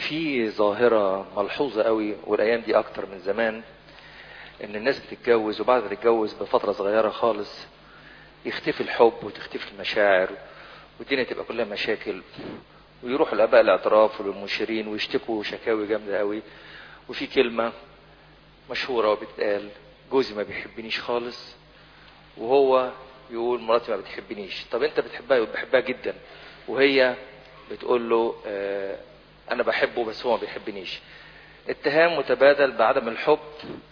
في ظاهرة ملحوظة قوي والأيام دي أكتر من زمان إن الناس بتتجوز وبعد ما تتجوز بفترة صغيرة خالص يختفي الحب وتختفي المشاعر والدنيا تبقى كلها مشاكل ويروحوا الآباء الاعتراف والمشيرين ويشتكوا شكاوي جامدة قوي وفي كلمة مشهورة وبتقال جوزي ما بيحبنيش خالص وهو يقول مراتي ما بتحبنيش طب انت بتحبها يقول بحبها جدا وهي بتقول له آه انا بحبه بس هو ما بيحبنيش اتهام متبادل بعدم الحب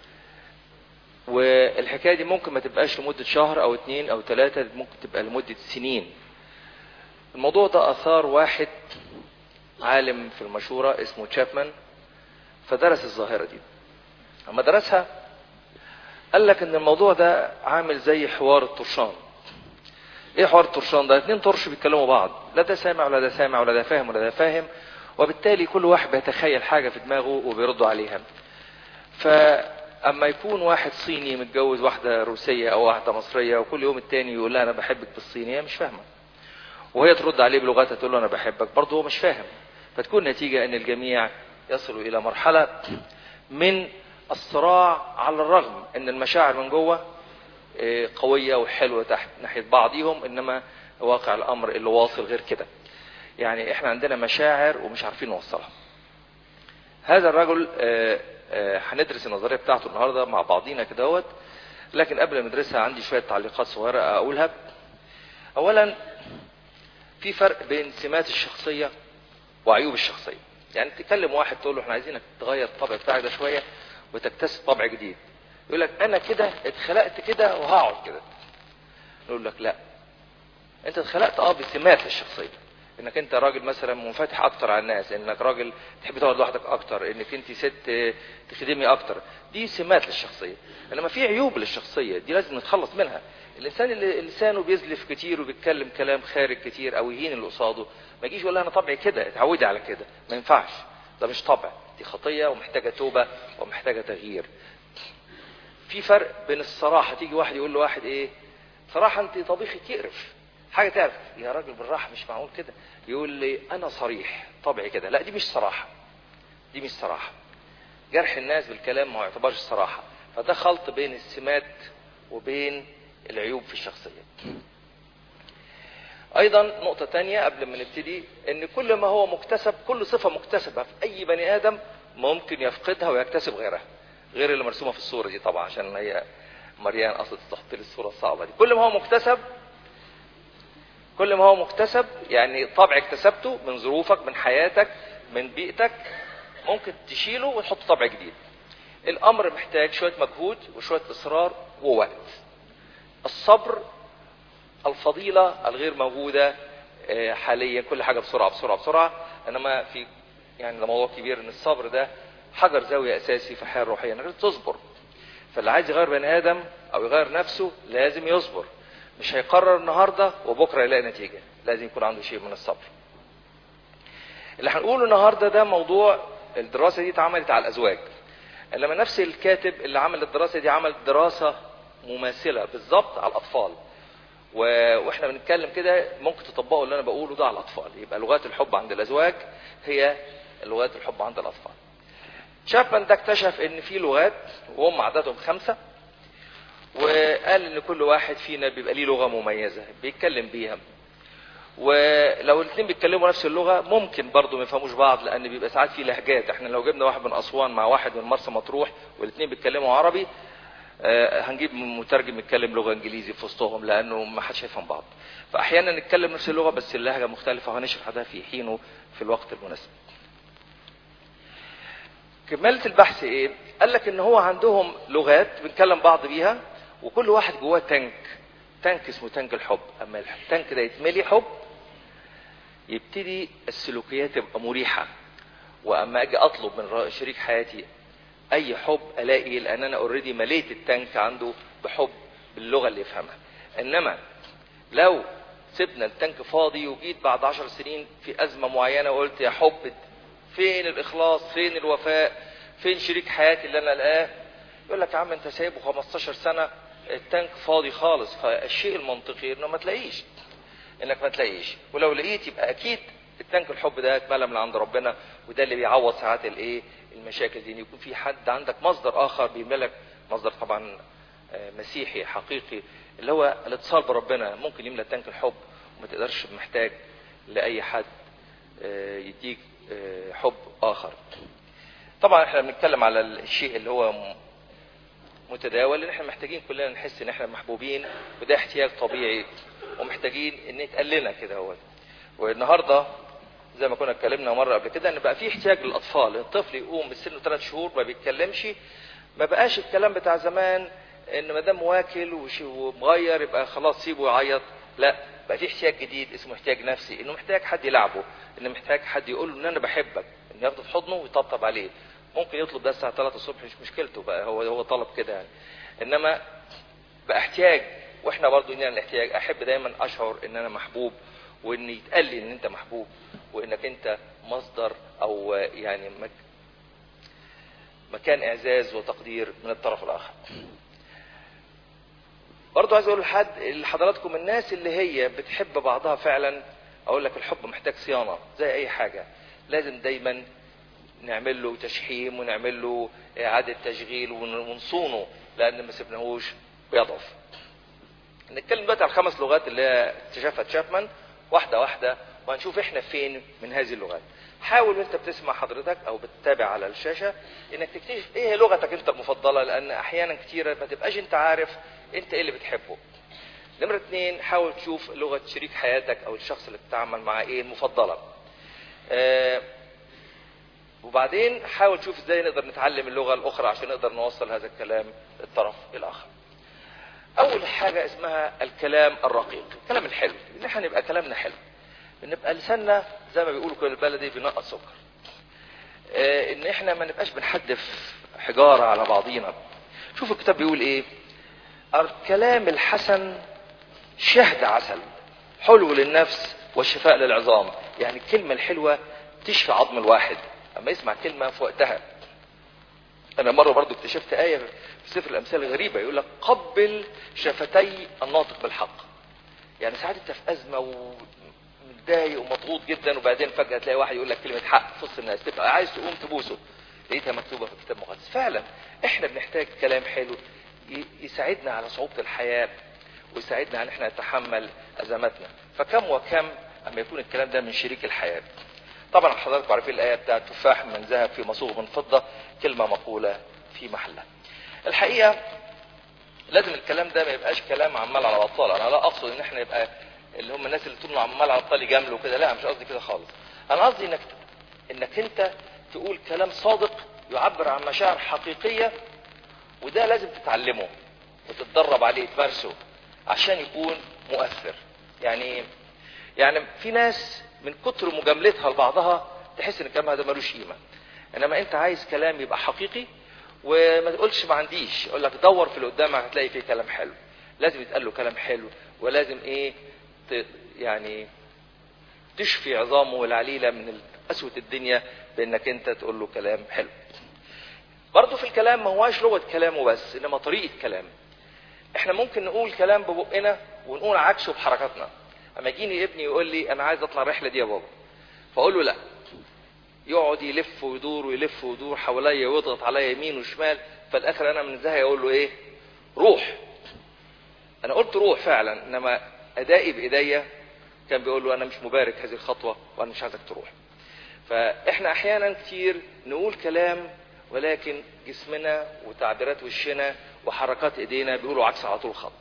والحكايه دي ممكن ما تبقاش لمده شهر او اتنين او تلاته ممكن تبقى لمده سنين الموضوع ده اثار واحد عالم في المشوره اسمه تشابمان فدرس الظاهره دي اما درسها قال لك ان الموضوع ده عامل زي حوار الطرشان ايه حوار الطرشان ده اتنين طرش بيتكلموا بعض لا ده سامع ولا ده سامع ولا ده فاهم ولا ده فاهم وبالتالي كل واحد بيتخيل حاجة في دماغه وبيردوا عليها فأما يكون واحد صيني متجوز واحدة روسية أو واحدة مصرية وكل يوم التاني يقول لها أنا بحبك بالصيني هي مش فاهمة وهي ترد عليه بلغتها تقول له أنا بحبك برضه هو مش فاهم فتكون نتيجة أن الجميع يصلوا إلى مرحلة من الصراع على الرغم أن المشاعر من جوه قوية وحلوة تحت ناحية بعضهم إنما واقع الأمر اللي واصل غير كده يعني احنا عندنا مشاعر ومش عارفين نوصلها هذا الرجل هندرس النظرية بتاعته النهاردة مع بعضينا كدهوت لكن قبل ما ندرسها عندي شوية تعليقات صغيرة أقولها أولا في فرق بين سمات الشخصية وعيوب الشخصية يعني تكلم واحد تقول له احنا عايزينك تغير الطبع بتاعك ده شوية وتكتسب طبع جديد يقول لك انا كده اتخلقت كده وهقعد كده نقول لك لا انت اتخلقت اه بسمات الشخصيه انك انت راجل مثلا منفتح اكتر على الناس انك راجل تحب تقعد لوحدك اكتر انك انت ست تخدمي اكتر دي سمات للشخصيه انما في عيوب للشخصيه دي لازم نتخلص منها الانسان اللي لسانه بيزلف كتير وبيتكلم كلام خارج كتير او يهين اللي قصاده ما يجيش يقول لها انا طبعي كده اتعودي على كده ما ينفعش ده مش طبع دي خطيه ومحتاجه توبه ومحتاجه تغيير في فرق بين الصراحه تيجي واحد يقول لواحد ايه صراحه انت طبيخك يقرف حاجه تعرف يا راجل بالراحه مش معقول كده يقول لي انا صريح طبعي كده لا دي مش صراحه دي مش صراحه جرح الناس بالكلام ما يعتبرش صراحه فده خلط بين السمات وبين العيوب في الشخصيه ايضا نقطه تانية قبل ما نبتدي ان كل ما هو مكتسب كل صفه مكتسبه في اي بني ادم ممكن يفقدها ويكتسب غيرها غير اللي مرسومه في الصوره دي طبعا عشان هي مريان قصدت تحط لي الصوره الصعبه دي كل ما هو مكتسب كل ما هو مكتسب يعني طبع اكتسبته من ظروفك من حياتك من بيئتك ممكن تشيله وتحط طبع جديد الامر محتاج شويه مجهود وشويه اصرار ووقت الصبر الفضيله الغير موجوده حاليا كل حاجه بسرعه بسرعه بسرعه انما في يعني ده موضوع كبير ان الصبر ده حجر زاويه اساسي في الحياه الروحيه انك تصبر فاللي عايز يغير بني ادم او يغير نفسه لازم يصبر مش هيقرر النهارده وبكره يلاقي نتيجه لازم يكون عنده شيء من الصبر اللي هنقوله النهارده ده موضوع الدراسه دي اتعملت على الازواج انما نفس الكاتب اللي عمل الدراسه دي عمل دراسه مماثله بالظبط على الاطفال و... واحنا بنتكلم كده ممكن تطبقوا اللي انا بقوله ده على الاطفال يبقى لغات الحب عند الازواج هي لغات الحب عند الاطفال شابمان ده اكتشف ان في لغات وهم عددهم خمسه وقال ان كل واحد فينا بيبقى ليه لغه مميزه بيتكلم بيها ولو الاثنين بيتكلموا نفس اللغه ممكن برضه ما يفهموش بعض لان بيبقى ساعات في لهجات احنا لو جبنا واحد من اسوان مع واحد من مرسى مطروح والاثنين بيتكلموا عربي آه هنجيب مترجم يتكلم لغه انجليزي في وسطهم لانه ما حدش هيفهم بعض فاحيانا نتكلم نفس اللغه بس اللهجه مختلفه وهنشرح ده في حينه في الوقت المناسب كمالة البحث ايه قال لك ان هو عندهم لغات بنتكلم بعض بيها وكل واحد جواه تانك تانك اسمه تانك الحب اما التانك ده يتملي حب يبتدي السلوكيات تبقى مريحة واما اجي اطلب من شريك حياتي اي حب الاقي لان انا اوريدي مليت التانك عنده بحب باللغة اللي يفهمها انما لو سيبنا التانك فاضي وجيت بعد عشر سنين في ازمة معينة وقلت يا حب فين الاخلاص فين الوفاء فين شريك حياتي اللي انا لقاه يقول لك يا عم انت سايبه 15 سنه التانك فاضي خالص فالشيء المنطقي انه ما تلاقيش انك ما تلاقيش ولو لقيت يبقى اكيد التانك الحب ده اتملى من عند ربنا وده اللي بيعوض ساعات الايه المشاكل دي ان يكون في حد عندك مصدر اخر بيملك مصدر طبعا آه، مسيحي حقيقي اللي هو الاتصال بربنا ممكن يملى تانك الحب وما تقدرش محتاج لاي حد آه، يديك آه، حب اخر طبعا احنا بنتكلم على الشيء اللي هو م- متداول ان احنا محتاجين كلنا نحس ان احنا محبوبين وده احتياج طبيعي ومحتاجين ان يتقال لنا كده هو والنهارده زي ما كنا اتكلمنا مره قبل كده ان بقى في احتياج للاطفال الطفل يقوم بسنه ثلاث شهور ما بيتكلمش ما بقاش الكلام بتاع زمان ان ما دام واكل وش- ومغير يبقى خلاص سيبه يعيط لا بقى في احتياج جديد اسمه احتياج نفسي انه محتاج حد يلعبه انه محتاج حد يقول له ان انا بحبك انه ياخده في حضنه ويطبطب عليه ممكن يطلب ده الساعه 3 الصبح مش مشكلته بقى هو هو طلب كده يعني انما بقى احتياج واحنا برضو لنا الاحتياج احب دايما اشعر ان انا محبوب وان يتقال لي ان انت محبوب وانك انت مصدر او يعني مك مكان اعزاز وتقدير من الطرف الاخر برضو عايز اقول لحد لحضراتكم الناس اللي هي بتحب بعضها فعلا اقول لك الحب محتاج صيانه زي اي حاجه لازم دايما نعمل له تشحيم ونعمل له اعاده تشغيل ون- ونصونه لان ما سبناهوش بيضعف نتكلم دلوقتي على الخمس لغات اللي هي اكتشفها تشابمان واحده واحده وهنشوف احنا فين من هذه اللغات حاول وانت بتسمع حضرتك او بتتابع على الشاشه انك تكتشف ايه هي لغتك انت المفضله لان احيانا كتيره ما تبقاش انت عارف انت ايه اللي بتحبه نمرة اتنين حاول تشوف لغة شريك حياتك او الشخص اللي بتتعامل معاه ايه المفضلة آه وبعدين حاول تشوف ازاي نقدر نتعلم اللغة الاخرى عشان نقدر نوصل هذا الكلام للطرف الاخر اول حاجة اسمها الكلام الرقيق الكلام الحلو ان احنا نبقى كلامنا حلو نبقى لساننا زي ما بيقولوا كده البلدي بينقط سكر آه، ان احنا ما نبقاش بنحدف حجارة على بعضينا شوف الكتاب بيقول ايه الكلام الحسن شهد عسل حلو للنفس والشفاء للعظام يعني الكلمة الحلوة تشفي عظم الواحد اما يسمع كلمة في وقتها انا مرة برضو اكتشفت آية في سفر الامثال غريبة يقول لك قبل شفتي الناطق بالحق يعني ساعات انت في ازمة ومتضايق ومضغوط جدا وبعدين فجأة تلاقي واحد يقول لك كلمة حق في وسط الناس تبقى عايز تقوم تبوسه لقيتها مكتوبة في الكتاب المقدس فعلا احنا بنحتاج كلام حلو ي- يساعدنا على صعوبة الحياة ويساعدنا ان احنا نتحمل ازماتنا فكم وكم اما يكون الكلام ده من شريك الحياة طبعا حضراتكم عارفين الايه بتاعت تفاح من ذهب في مصوغ من فضه كلمه مقوله في محلها الحقيقه لازم الكلام ده ما يبقاش كلام عمال على بطال انا لا اقصد ان احنا يبقى اللي هم الناس اللي طول عمال على بطال يجاملوا كده لا مش قصدي كده خالص انا قصدي انك انك انت تقول كلام صادق يعبر عن مشاعر حقيقيه وده لازم تتعلمه وتتدرب عليه تمارسه عشان يكون مؤثر يعني ايه؟ يعني في ناس من كتر مجاملتها لبعضها تحس ان كلامها ده ملوش قيمه انما انت عايز كلام يبقى حقيقي وما تقولش ما عنديش اقول لك دور في اللي قدامك هتلاقي فيه كلام حلو لازم يتقال له كلام حلو ولازم ايه ت... يعني تشفي عظامه العليله من قسوه الدنيا بانك انت تقول له كلام حلو برضه في الكلام ما هواش لغه كلامه بس انما طريقه كلام احنا ممكن نقول كلام ببقنا ونقول عكسه بحركاتنا اما يجيني ابني يقول لي انا عايز اطلع الرحله دي يا بابا فاقول له لا يقعد يلف ويدور ويلف ويدور حواليا ويضغط عليا يمين وشمال فالاخر انا من زهقي اقول له ايه روح انا قلت روح فعلا انما ادائي بايديا كان بيقول له انا مش مبارك هذه الخطوه وانا مش عايزك تروح فاحنا احيانا كتير نقول كلام ولكن جسمنا وتعبيرات وشنا وحركات ايدينا بيقولوا عكس على طول الخط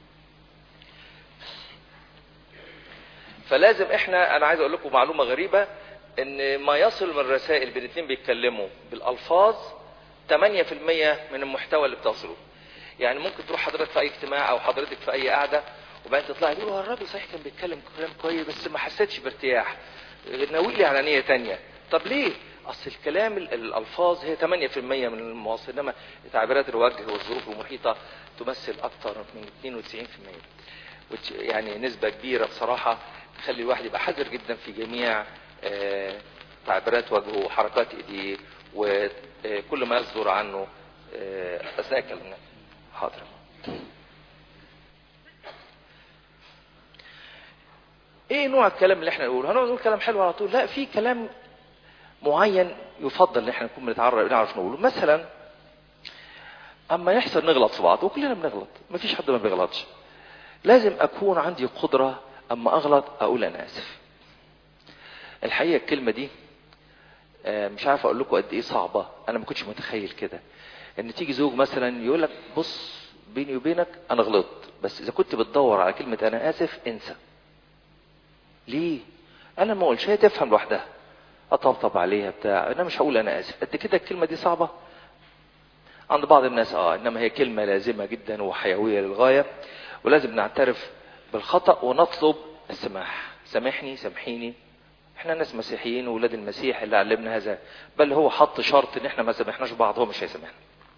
فلازم احنا انا عايز اقول لكم معلومه غريبه ان ما يصل من رسائل بين اتنين بيتكلموا بالالفاظ 8% من المحتوى اللي بتصله يعني ممكن تروح حضرتك في اي اجتماع او حضرتك في اي قعده وبعدين تطلع تقول هو الراجل صحيح كان بيتكلم كلام كويس بس ما حسيتش بارتياح ناوي لي على نيه تانية طب ليه اصل الكلام ال- الالفاظ هي 8% من المواصل انما تعبيرات الوجه والظروف المحيطه تمثل اكثر من 92% which يعني نسبه كبيره بصراحه تخلي الواحد يبقى حذر جدا في جميع آه، تعبيرات وجهه وحركات ايديه وكل ما يصدر عنه آه، اثناء كلامنا حاضر ايه نوع الكلام اللي احنا نقوله هنقعد نقول كلام حلو على طول لا في كلام معين يفضل ان احنا نكون بنتعرف نعرف نقوله مثلا اما يحصل نغلط في بعض وكلنا بنغلط مفيش حد ما بيغلطش لازم اكون عندي قدره اما اغلط اقول انا اسف الحقيقه الكلمه دي آه، مش عارف اقول لكم قد ايه صعبه انا ما كنتش متخيل كده ان تيجي زوج مثلا يقول لك بص بيني وبينك انا غلطت بس اذا كنت بتدور على كلمه انا اسف انسى ليه انا ما اقولش هي تفهم لوحدها اطبطب عليها بتاع انا مش هقول انا اسف قد كده الكلمه دي صعبه عند بعض الناس اه انما هي كلمه لازمه جدا وحيويه للغايه ولازم نعترف بالخطا ونطلب السماح سامحني سامحيني احنا ناس مسيحيين واولاد المسيح اللي علمنا هذا بل هو حط شرط ان احنا ما سامحناش بعض هو مش هيسامحنا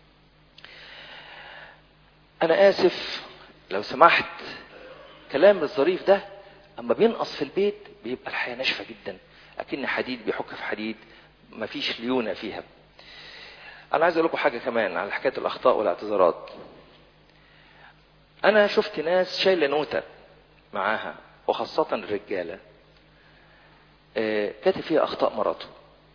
انا اسف لو سمحت كلام الظريف ده اما بينقص في البيت بيبقى الحياه ناشفه جدا اكن حديد بيحك في حديد مفيش ليونه فيها انا عايز اقول لكم حاجه كمان على حكايه الاخطاء والاعتذارات انا شفت ناس شايله نوته معاها وخاصه الرجاله آه، كاتب فيها اخطاء مراته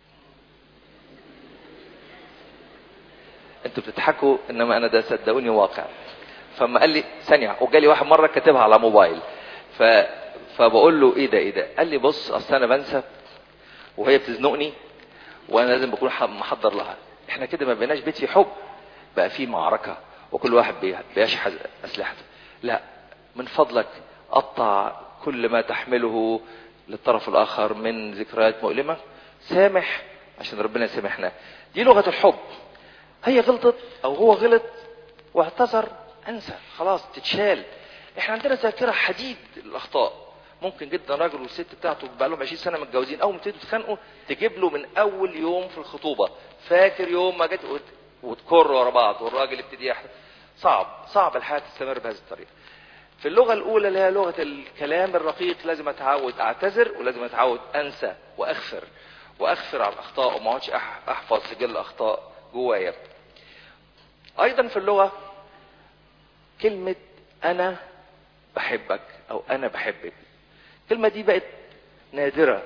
انتوا بتضحكوا انما انا ده صدقوني واقع فما قال لي ثانيه وجالي واحد مره كاتبها على موبايل ف فبقول له ايه ده ايه ده قال لي بص اصل انا بنسى وهي بتزنقني وانا لازم بكون ح- محضر لها احنا كده ما بقيناش بيت في حب بقى في معركه وكل واحد بي- بيشحذ اسلحته لا من فضلك قطع كل ما تحمله للطرف الاخر من ذكريات مؤلمه سامح عشان ربنا يسامحنا دي لغه الحب هي غلطت او هو غلط واعتذر انسى خلاص تتشال احنا عندنا ذاكره حديد الاخطاء ممكن جدا راجل والست بتاعته بقى لهم 20 سنه متجوزين اول ما تبتدوا تتخانقوا تجيب له من اول يوم في الخطوبه فاكر يوم ما جت وت- وتكر ورا بعض والراجل يبتدي يحلف صعب صعب الحياه تستمر بهذه الطريقه في اللغه الاولى اللي هي لغه الكلام الرقيق لازم اتعود اعتذر ولازم اتعود انسى واغفر واغفر على الاخطاء وما اقعدش أح- احفظ سجل اخطاء جوايا ايضا في اللغه كلمه انا بحبك او انا بحبك الكلمه دي بقت نادره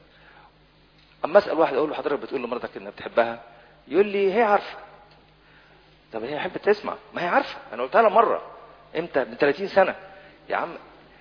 اما اسال واحد اقول له حضرتك بتقول لمراتك انك بتحبها يقول لي هي عارفه طب هي حبت تسمع ما هي عارفه انا قلتها لها مره امتى من 30 سنه يا عم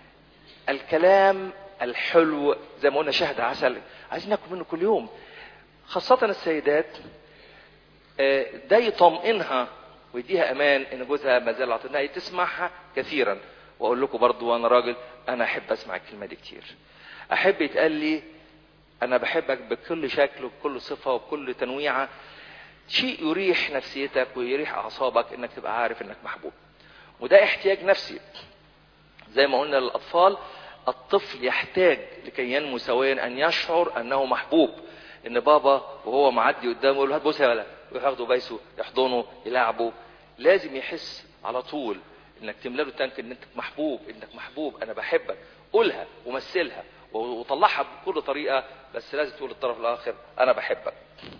الكلام الحلو زي ما قلنا شهد عسل عايزين ناكل منه كل يوم خاصة السيدات آه، ده يطمئنها ويديها امان ان جوزها ما زال عاطلها تسمعها كثيرا واقول لكم برضو وانا راجل انا احب اسمع الكلمه دي كتير احب يتقال لي انا بحبك بكل شكل وبكل صفه وبكل تنويعه شيء يريح نفسيتك ويريح اعصابك انك تبقى عارف انك محبوب وده احتياج نفسي زي ما قلنا للاطفال الطفل يحتاج لكي ينمو سويا ان يشعر انه محبوب ان بابا وهو معدي قدامه يقول له هات بوسه يا ولد يروح ياخده بايسه يحضنه يلعبه لازم يحس على طول انك تملى له تانك ان انت محبوب انك محبوب انا بحبك قولها ومثلها وطلعها بكل طريقه بس لازم تقول للطرف الاخر انا بحبك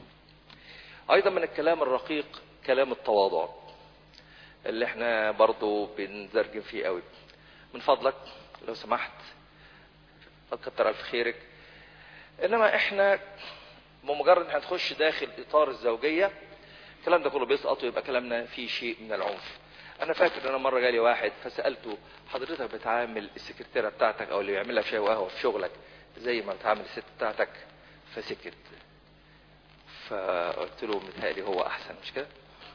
ايضا من الكلام الرقيق كلام التواضع اللي احنا برضو بنزرجم فيه قوي من فضلك لو سمحت كتر الف خيرك انما احنا بمجرد ان هنخش داخل اطار الزوجيه الكلام ده كله بيسقط ويبقى كلامنا فيه شيء من العنف انا فاكر ان انا مره جالي واحد فسالته حضرتك بتعامل السكرتيره بتاعتك او اللي بيعملها شاي وقهوه في شغلك زي ما بتعامل الست بتاعتك فسكت فقلت له متهيألي هو احسن مش كده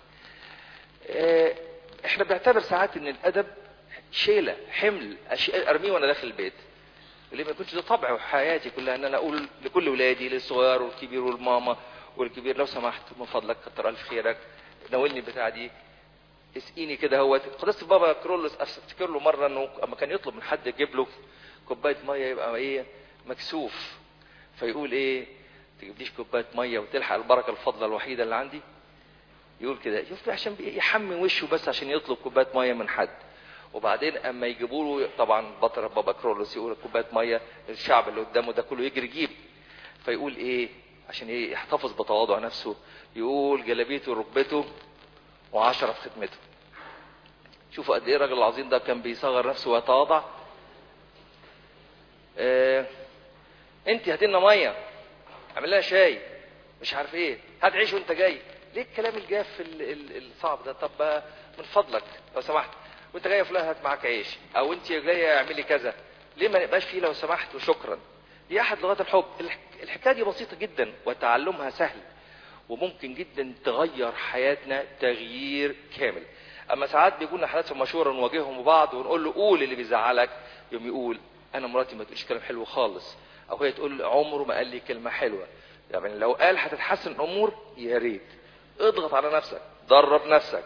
اه احنا بنعتبر ساعات ان الادب شيله حمل أشياء ارميه وانا داخل البيت اللي ما يكونش ده طبع حياتي كلها ان انا اقول لكل ولادي للصغير والكبير والماما والكبير لو سمحت من فضلك كتر الف خيرك ناولني البتاعه دي اسقيني كده هوت قداسه بابا كرولوس افتكر له مره انه اما كان يطلب من حد يجيب له كوبايه ميه يبقى ايه مكسوف فيقول ايه تجيبليش كوبايه ميه وتلحق البركه الفضله الوحيده اللي عندي يقول كده شوف عشان يحمي وشه بس عشان يطلب كوبايه ميه من حد وبعدين اما يجيبوا له طبعا بطل بابا كرولوس يقول كوبايه ميه الشعب اللي قدامه ده كله يجري يجيب فيقول ايه عشان يحتفظ بتواضع نفسه يقول جلابيته وركبته وعشرة في خدمته شوفوا قد ايه الراجل العظيم ده كان بيصغر نفسه ويتواضع اه انت هات لنا ميه اعمل لها شاي مش عارف ايه هات عيش وانت جاي ليه الكلام الجاف ال- ال- الصعب ده طب آه، من فضلك لو سمحت وانت جاي يا فلان هات معاك عيش او انت جايه اعملي كذا ليه ما نبقاش فيه لو سمحت وشكرا دي احد لغات الحب الح- الحكايه دي بسيطه جدا وتعلمها سهل وممكن جدا تغير حياتنا تغيير كامل اما ساعات بيكون لنا حالات في المشوره نواجههم بعض ونقول له قول اللي بيزعلك يوم يقول انا مراتي ما تقولش كلام حلو خالص او هي تقول عمره ما قال لي كلمه حلوه يعني لو قال هتتحسن الامور يا ريت اضغط على نفسك درب نفسك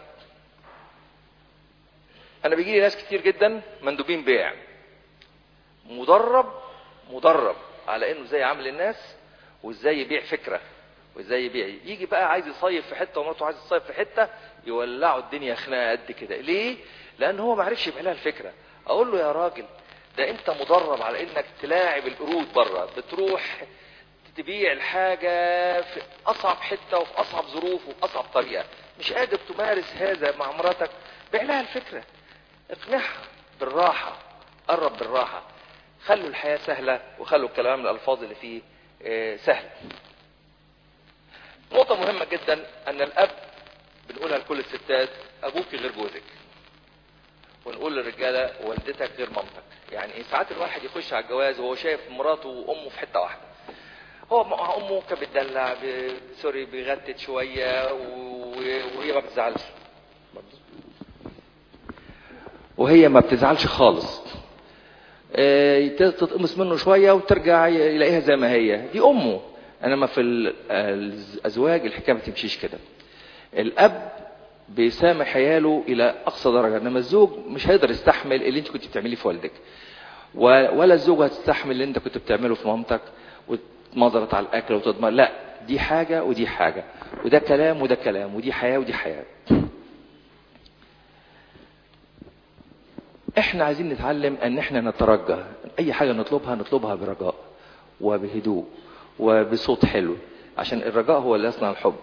انا بيجي لي ناس كتير جدا مندوبين بيع مدرب مدرب على انه ازاي يعامل الناس وازاي يبيع فكره وازاي يبيع يجي بقى عايز يصيف في حته ومراته عايز تصيف في حته يولعوا الدنيا خناقه قد كده ليه لان هو ما عرفش يبيع لها الفكره اقول له يا راجل ده انت مدرب على انك تلاعب القرود بره بتروح تبيع الحاجة في أصعب حتة وفي أصعب ظروف وفي أصعب طريقة مش قادر تمارس هذا مع مراتك بيع لها الفكرة اقنعها بالراحة قرب بالراحة خلوا الحياة سهلة وخلوا الكلام الألفاظ اللي فيه آه، سهل نقطة مهمة جدا أن الأب بنقولها لكل الستات أبوك غير جوزك ونقول للرجالة والدتك غير مامتك يعني إيه ساعات الواحد يخش على الجواز وهو شايف مراته وأمه في حتة واحدة هو مع امه كانت بتدلع ب- سوري بيغتت شويه و- وهي ما بتزعلش وهي ما بتزعلش خالص آه، ت- تتقمص منه شويه وترجع ي- يلاقيها زي ما هي دي امه انما في ال- الازواج الحكايه ما تمشيش كده الاب بيسامح عياله الى اقصى درجه انما الزوج مش هيقدر يستحمل اللي انت كنت بتعمليه في والدك و- ولا الزوجه هتستحمل اللي انت كنت بتعمله في مامتك واتمضرت على الاكل وتضمر لا دي حاجه ودي حاجه وده كلام وده كلام ودي حياه ودي حياه احنا عايزين نتعلم ان احنا نترجى اي حاجه نطلبها نطلبها برجاء وبهدوء وبصوت حلو عشان الرجاء هو اللي يصنع الحب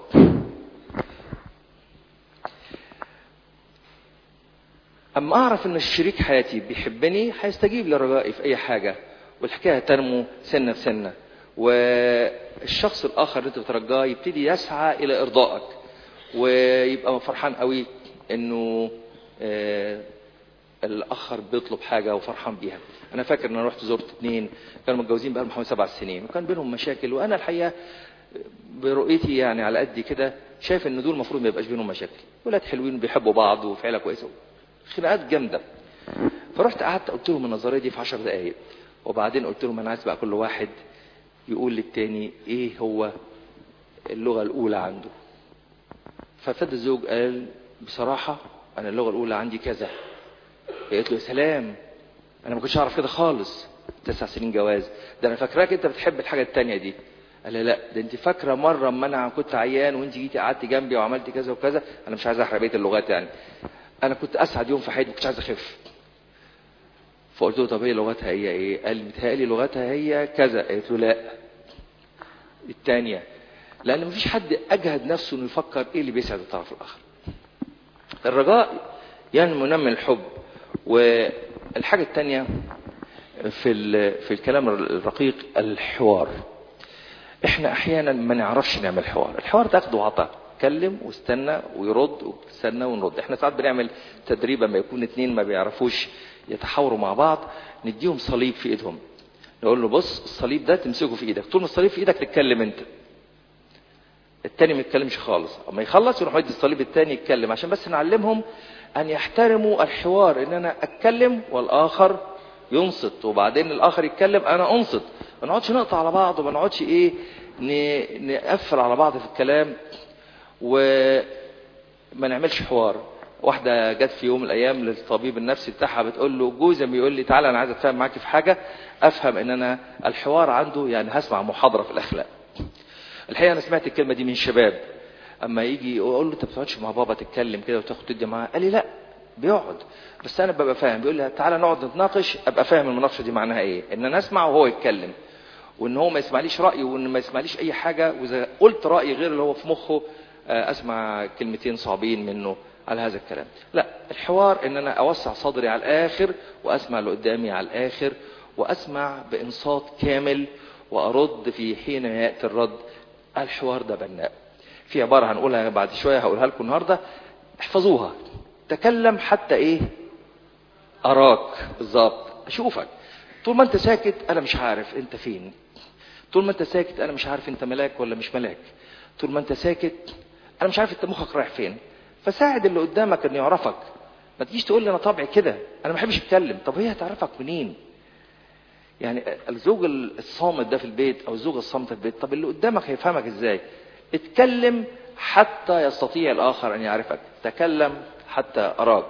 اما اعرف ان الشريك حياتي بيحبني هيستجيب لرجائي في اي حاجه والحكايه تنمو سنه بسنه والشخص الاخر اللي انت بترجاه يبتدي يسعى الى ارضائك ويبقى فرحان قوي انه آه، الاخر بيطلب حاجه وفرحان بيها انا فاكر ان انا رحت زرت اتنين كانوا متجوزين بقالهم حوالي سبع سنين وكان بينهم مشاكل وانا الحقيقه برؤيتي يعني على قد كده شايف ان دول المفروض ما يبقاش بينهم مشاكل ولاد حلوين بيحبوا بعض وفي عيله كويسه خناقات جامده فرحت قعدت قلت لهم النظريه دي في 10 دقائق وبعدين قلت لهم انا عايز بقى كل واحد يقول للتاني ايه هو اللغه الاولى عنده فابتدى الزوج قال بصراحه انا اللغه الاولى عندي كذا قلت له يا سلام انا ما كنتش اعرف كده خالص تسع سنين جواز ده انا فاكراك انت بتحب الحاجه التانية دي قال لي لا ده انت فاكره مره اما انا كنت عيان وانت جيتي قعدتي جنبي وعملتي كذا وكذا انا مش عايز احرق بقيه اللغات يعني انا كنت اسعد يوم في حياتي ما كنتش عايز اخف فقلت له طب هي لغتها هي ايه قال لي متهيألي لغتها هي كذا قلت له لا الثانيه لان مفيش حد اجهد نفسه انه يفكر ايه اللي بيسعد الطرف الاخر الرجاء ينمو نمي الحب والحاجه الثانيه في ال- في الكلام الرقيق الحوار احنا احيانا ما نعرفش نعمل حوار الحوار تاخده وعطا كلم واستنى ويرد واستنى ونرد احنا ساعات بنعمل تدريب لما يكون اتنين ما بيعرفوش يتحاوروا مع بعض نديهم صليب في ايدهم نقول له بص الصليب ده تمسكه في ايدك طول ما الصليب في ايدك تتكلم انت التاني ما يتكلمش خالص اما يخلص يروح يدي الصليب التاني يتكلم عشان بس نعلمهم ان يحترموا الحوار ان انا اتكلم والاخر ينصت وبعدين الاخر يتكلم انا انصت ما نقعدش نقطع على بعض وما نقعدش ايه ن- نقفل على بعض في الكلام وما نعملش حوار واحدة جت في يوم من الأيام للطبيب النفسي بتاعها بتقول له جوزي بيقول لي تعالى أنا عايز أتفاهم معاكي في حاجة أفهم إن أنا الحوار عنده يعني هسمع محاضرة في الأخلاق. الحقيقة أنا سمعت الكلمة دي من شباب أما يجي يقول له أنت ما بتقعدش مع بابا تتكلم كده وتاخد تدي معاه قال لي لا بيقعد بس أنا ببقى فاهم بيقول لي تعالى نقعد نتناقش أبقى فاهم المناقشة دي معناها إيه إن أنا أسمع وهو يتكلم وان هو ما يسمعليش رايي وان ما يسمعليش اي حاجه واذا قلت راي غير اللي هو في مخه آه، اسمع كلمتين صعبين منه على هذا الكلام لا الحوار ان انا اوسع صدري على الاخر واسمع اللي قدامي على الاخر واسمع بانصات كامل وارد في حين ياتي الرد الحوار ده بناء في عباره هنقولها بعد شويه هقولها لكم النهارده احفظوها تكلم حتى ايه اراك بالظبط اشوفك طول ما انت ساكت انا مش عارف انت فين طول ما انت ساكت انا مش عارف انت ملاك ولا مش ملاك طول ما انت ساكت انا مش عارف انت مخك رايح فين فساعد اللي قدامك انه يعرفك ما تجيش تقول لي انا طبعي كده انا ما بحبش اتكلم طب هي هتعرفك منين يعني الزوج الصامت ده في البيت او الزوجه الصامته في البيت طب اللي قدامك هيفهمك ازاي اتكلم حتى يستطيع الاخر ان يعرفك تكلم حتى اراك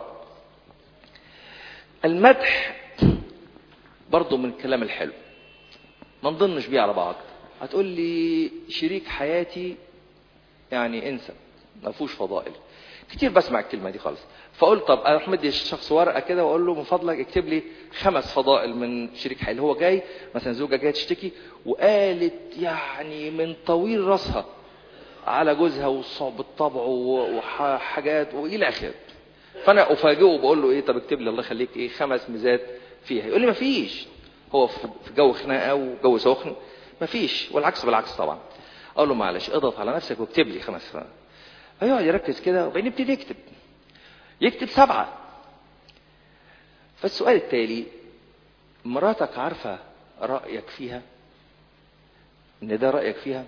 المدح برضه من الكلام الحلو ما نظنش بيه على بعض هتقول لي شريك حياتي يعني انسى ما فيهوش فضائل كتير بسمع الكلمه دي خالص فقلت طب اروح مدي الشخص ورقه كده واقول له من فضلك اكتب لي خمس فضائل من شريك حياتي هو جاي مثلا زوجه جايه تشتكي وقالت يعني من طويل راسها على جوزها والصعب الطبع وحاجات والى اخره فانا افاجئه بقول له ايه طب اكتب لي الله يخليك ايه خمس ميزات فيها يقول لي مفيش هو في جو خناقه وجو سخن مفيش والعكس بالعكس طبعا اقول له معلش اضغط على نفسك واكتب لي خمس فيقعد فيقعد يركز كده وبعدين يبتدي يكتب يكتب سبعه فالسؤال التالي مراتك عارفه رايك فيها ان ده رايك فيها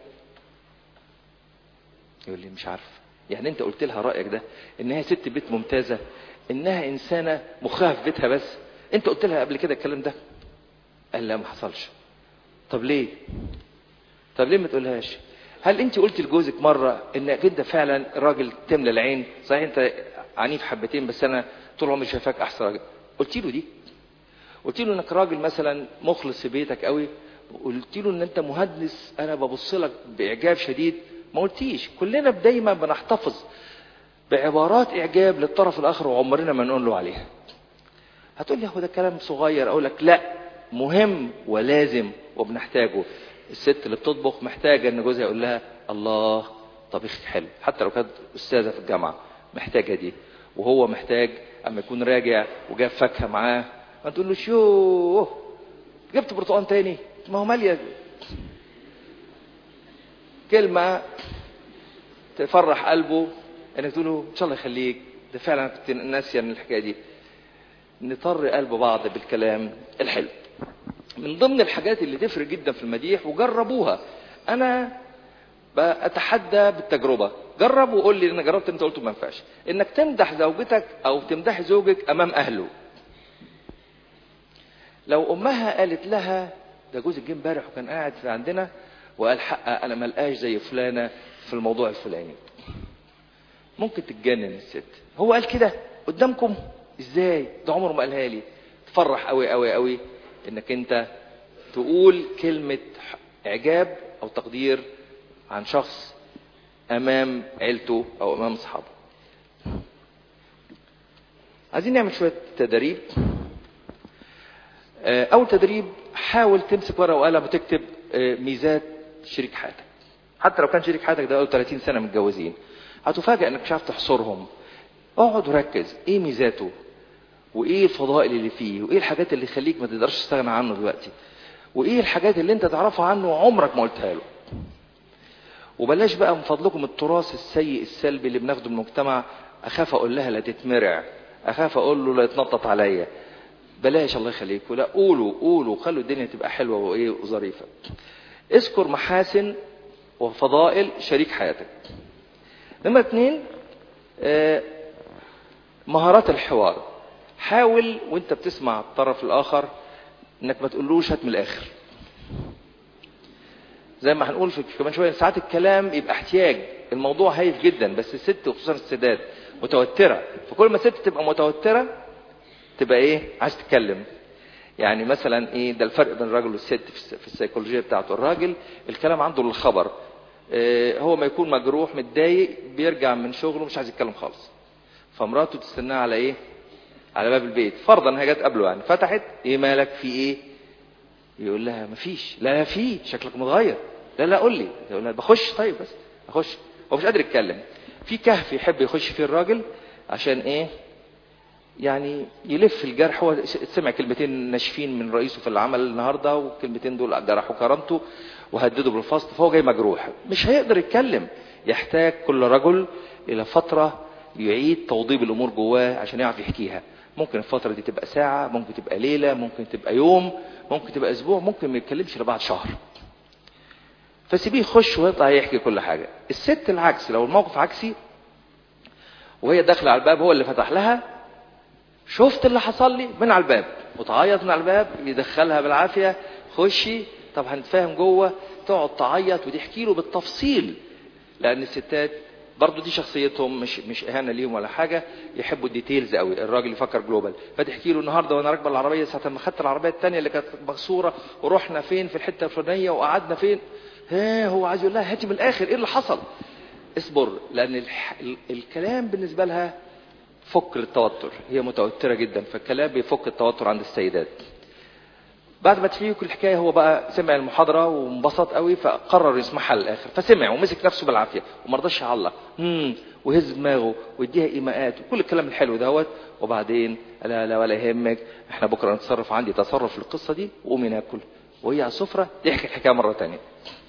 يقول لي مش عارف يعني انت قلت لها رايك ده انها ست بيت ممتازه انها انسانه مخها في بيتها بس انت قلت لها قبل كده الكلام ده قال لا ما حصلش طب ليه طب ليه ما تقولهاش هل انت قلت لجوزك مره انك انت فعلا راجل تملى العين صحيح انت عنيف حبتين بس انا طول عمري شايفاك احسن راجل قلت له دي قلت له انك راجل مثلا مخلص في بيتك قوي قلت له ان انت مهندس انا ببص لك باعجاب شديد ما قلتيش كلنا دايما بنحتفظ بعبارات اعجاب للطرف الاخر وعمرنا ما نقول له عليها هتقول لي هو ده كلام صغير اقول لك لا مهم ولازم وبنحتاجه الست اللي بتطبخ محتاجه ان جوزها يقول لها الله طبيخ حلو حتى لو كانت استاذه في الجامعه محتاجه دي وهو محتاج اما يكون راجع وجاب فاكهه معاه ما تقول له شو جبت برتقال تاني ما هو ماليه كلمه تفرح قلبه انك تقول له ان شاء الله يخليك ده فعلا كنت ناسيه من الحكايه دي نطر قلب بعض بالكلام الحلو من ضمن الحاجات اللي تفرق جدا في المديح وجربوها انا بتحدى بالتجربة جرب وقول لي انا جربت انت قلت ما ينفعش انك تمدح زوجتك او تمدح زوجك امام اهله لو امها قالت لها ده جوزك جه امبارح وكان قاعد في عندنا وقال حق انا ملقاش زي فلانه في الموضوع الفلاني ممكن تتجنن الست هو قال كده قدامكم ازاي ده عمره ما قالها لي تفرح قوي قوي قوي انك انت تقول كلمة اعجاب او تقدير عن شخص امام عيلته او امام اصحابه عايزين نعمل شوية تدريب اول تدريب حاول تمسك ورقة وقلم وتكتب ميزات شريك حياتك حتى لو كان شريك حياتك ده 30 سنة متجوزين هتفاجئ انك مش عارف تحصرهم اقعد وركز ايه ميزاته وايه الفضائل اللي فيه وايه الحاجات اللي يخليك ما تقدرش تستغنى عنه دلوقتي وايه الحاجات اللي انت تعرفها عنه وعمرك ما قلتها له وبلاش بقى من فضلكم التراث السيء السلبي اللي بناخده من المجتمع اخاف اقول لها لا تتمرع اخاف اقول له لا يتنطط عليا بلاش الله يخليكم لا قولوا قولوا خلوا الدنيا تبقى حلوه وايه وظريفه اذكر محاسن وفضائل شريك حياتك نمرة اتنين آه مهارات الحوار حاول وانت بتسمع الطرف الاخر انك ما تقولوش هات من الاخر زي ما هنقول في كمان شويه ساعات الكلام يبقى احتياج الموضوع هايف جدا بس الست وخصوصا السداد متوتره فكل ما الست تبقى متوتره تبقى ايه عايز تتكلم يعني مثلا ايه ده الفرق بين الراجل والست في السيكولوجيه بتاعته الراجل الكلام عنده للخبر إيه هو ما يكون مجروح متضايق بيرجع من شغله مش عايز يتكلم خالص فمراته تستناه على ايه على باب البيت فرضا هي جت قبله يعني فتحت ايه مالك في ايه يقول لها مفيش لا لا في شكلك متغير لا لا قول لي يقول لها بخش طيب بس اخش هو مش قادر يتكلم في كهف يحب يخش فيه الراجل عشان ايه يعني يلف الجرح هو سمع كلمتين ناشفين من رئيسه في العمل النهارده والكلمتين دول جرحوا كرامته وهددوا بالفصل فهو جاي مجروح مش هيقدر يتكلم يحتاج كل رجل الى فتره يعيد توضيب الامور جواه عشان يعرف يحكيها ممكن الفتره دي تبقى ساعه ممكن تبقى ليله ممكن تبقى يوم ممكن تبقى اسبوع ممكن ما يتكلمش لبعد شهر فسيبيه يخش ويطلع يحكي كل حاجه الست العكس لو الموقف عكسي وهي داخله على الباب هو اللي فتح لها شفت اللي حصل لي من على الباب وتعيط من على الباب يدخلها بالعافيه خشي طب هنتفاهم جوه تقعد تعيط وتحكي له بالتفصيل لان الستات برضو دي شخصيتهم مش مش اهانه ليهم ولا حاجه يحبوا الديتيلز قوي الراجل يفكر جلوبال فتحكي له النهارده وانا راكبه العربيه ساعه ما خدت العربيه الثانيه اللي كانت مكسوره ورحنا فين في الحته الفلانيه وقعدنا فين ها هو عايز يقول لها هاتي من الاخر ايه اللي حصل اصبر لان الح... ال... الكلام بالنسبه لها فك التوتر هي متوتره جدا فالكلام بيفك التوتر عند السيدات بعد ما تحكي كل الحكايه هو بقى سمع المحاضره وانبسط قوي فقرر يسمعها للاخر فسمع ومسك نفسه بالعافيه وما رضاش يعلق امم وهز دماغه ويديها ايماءات وكل الكلام الحلو دوت وبعدين لا لا ولا يهمك احنا بكره نتصرف عندي تصرف في القصه دي وقومي ناكل وهي على السفره تحكي الحكايه مره ثانيه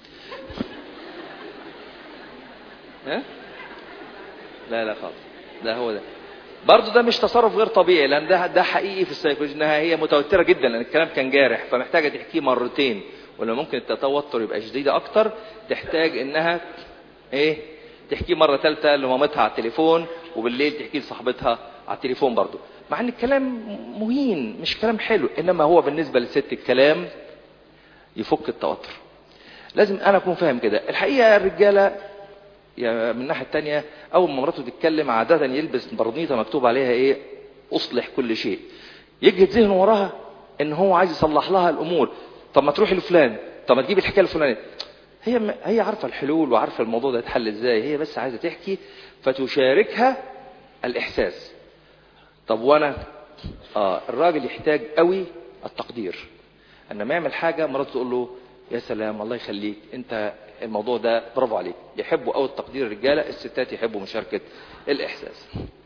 ها لا لا خالص ده هو ده برضه ده مش تصرف غير طبيعي لان ده ده حقيقي في السيكولوجي انها هي متوتره جدا لان الكلام كان جارح فمحتاجه تحكيه مرتين ولو ممكن التوتر يبقى شديد اكتر تحتاج انها ايه تحكيه مره ثالثه لمامتها على التليفون وبالليل تحكيه لصاحبتها على التليفون برضه مع ان الكلام مهين مش كلام حلو انما هو بالنسبه للست الكلام يفك التوتر لازم انا اكون فاهم كده الحقيقه الرجاله يعني من الناحيه الثانيه اول ما مراته تتكلم عاده يلبس برنيطه مكتوب عليها ايه اصلح كل شيء يجهد ذهنه وراها ان هو عايز يصلح لها الامور طب ما تروحي لفلان طب ما تجيبي الحكايه الفلانيه هي هي عارفه الحلول وعارفه الموضوع ده يتحل ازاي هي بس عايزه تحكي فتشاركها الاحساس طب وانا اه الراجل يحتاج قوي التقدير ان ما يعمل حاجه مراته تقول له يا سلام الله يخليك انت الموضوع ده برافو عليك يحبوا قوي التقدير الرجاله الستات يحبوا مشاركه الاحساس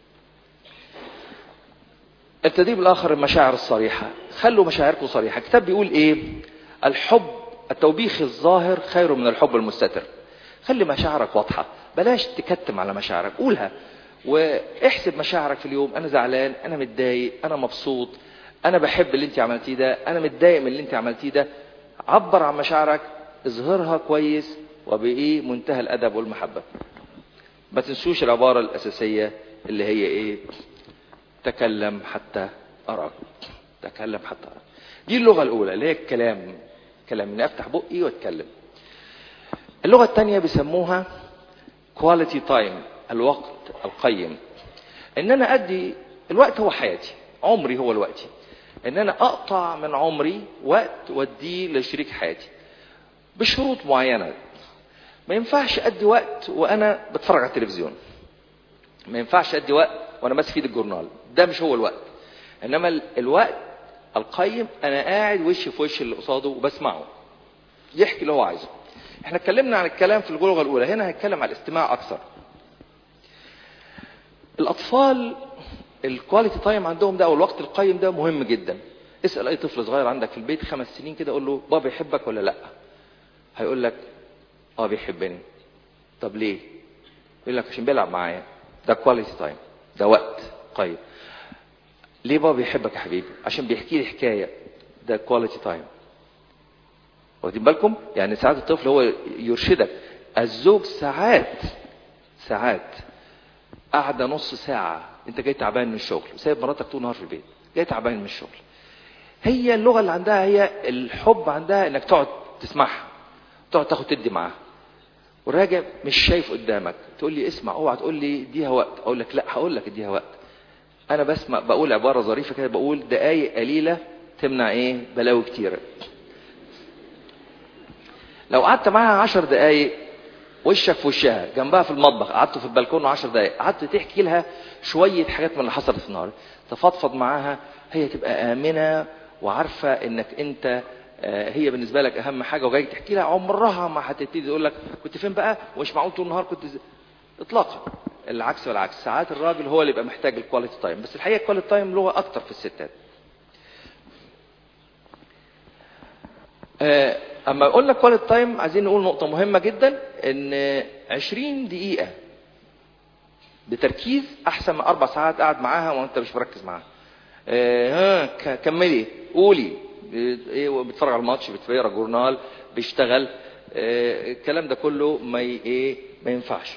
التدريب الاخر المشاعر الصريحه خلوا مشاعركم صريحه الكتاب بيقول ايه الحب التوبيخ الظاهر خير من الحب المستتر خلي مشاعرك واضحه بلاش تكتم على مشاعرك قولها واحسب مشاعرك في اليوم انا زعلان انا متضايق انا مبسوط انا بحب اللي انت عملتيه ده انا متضايق من اللي انت عملتيه ده عبر عن مشاعرك اظهرها كويس وبايه منتهى الادب والمحبه ما تنسوش العباره الاساسيه اللي هي ايه تكلم حتى اراك تكلم حتى اراك دي اللغه الاولى اللي هي الكلام كلام اني افتح بقي واتكلم اللغه الثانيه بيسموها كواليتي تايم الوقت القيم ان انا ادي الوقت هو حياتي عمري هو الوقت ان انا اقطع من عمري وقت واديه لشريك حياتي بشروط معينه ما ينفعش ادي وقت وانا بتفرج على التلفزيون ما ينفعش ادي وقت وانا ماسك في ايد الجورنال ده مش هو الوقت انما الوقت القيم انا قاعد وش في وش اللي قصاده وبسمعه يحكي اللي هو عايزه احنا اتكلمنا عن الكلام في اللغه الاولى هنا هنتكلم على الاستماع اكثر الاطفال الكواليتي تايم عندهم ده او الوقت القيم ده مهم جدا اسال اي طفل صغير عندك في البيت خمس سنين كده قول له بابا يحبك ولا لا هيقول لك اه بيحبني طب ليه يقول لك عشان بيلعب معايا ده كواليتي تايم ده وقت قيم ليه بابا بيحبك يا حبيبي عشان بيحكي لي حكايه ده كواليتي تايم واخدين بالكم يعني ساعات الطفل هو يرشدك الزوج ساعات ساعات قاعدة نص ساعة انت جاي تعبان من الشغل وسايب مراتك طول النهار في البيت جاي تعبان من الشغل هي اللغة اللي عندها هي الحب عندها انك تقعد تسمعها تقعد تاخد تدي معاها وراجع مش شايف قدامك تقول لي اسمع اوعى تقول لي اديها وقت اقول لك لا هقول لك اديها وقت انا بسمع بقول عبارة ظريفة كده بقول دقايق قليلة تمنع ايه بلاوي كتيرة لو قعدت معاها عشر دقايق وشك في وشها جنبها في المطبخ قعدتوا في البلكون عشر دقايق قعدت تحكي لها شوية حاجات من اللي حصلت في النهار تفضفض معاها هي تبقى آمنة وعارفة انك انت هي بالنسبة لك اهم حاجة وجاي تحكي لها عمرها ما هتبتدي تقول لك كنت فين بقى ومش معقول طول النهار كنت زي... اطلاقا العكس والعكس ساعات الراجل هو اللي يبقى محتاج الكواليتي تايم بس الحقيقه الكواليتي تايم له اكتر في الستات آه، اما قلنا كواليتي تايم عايزين نقول نقطه مهمه جدا ان 20 دقيقه بتركيز احسن من اربع ساعات قاعد معاها وانت مش مركز معاها آه، ها ك- كملي قولي بت- ايه بيتفرج على الماتش بيتفرج جورنال بيشتغل آه، الكلام ده كله ما ي- ايه ما ينفعش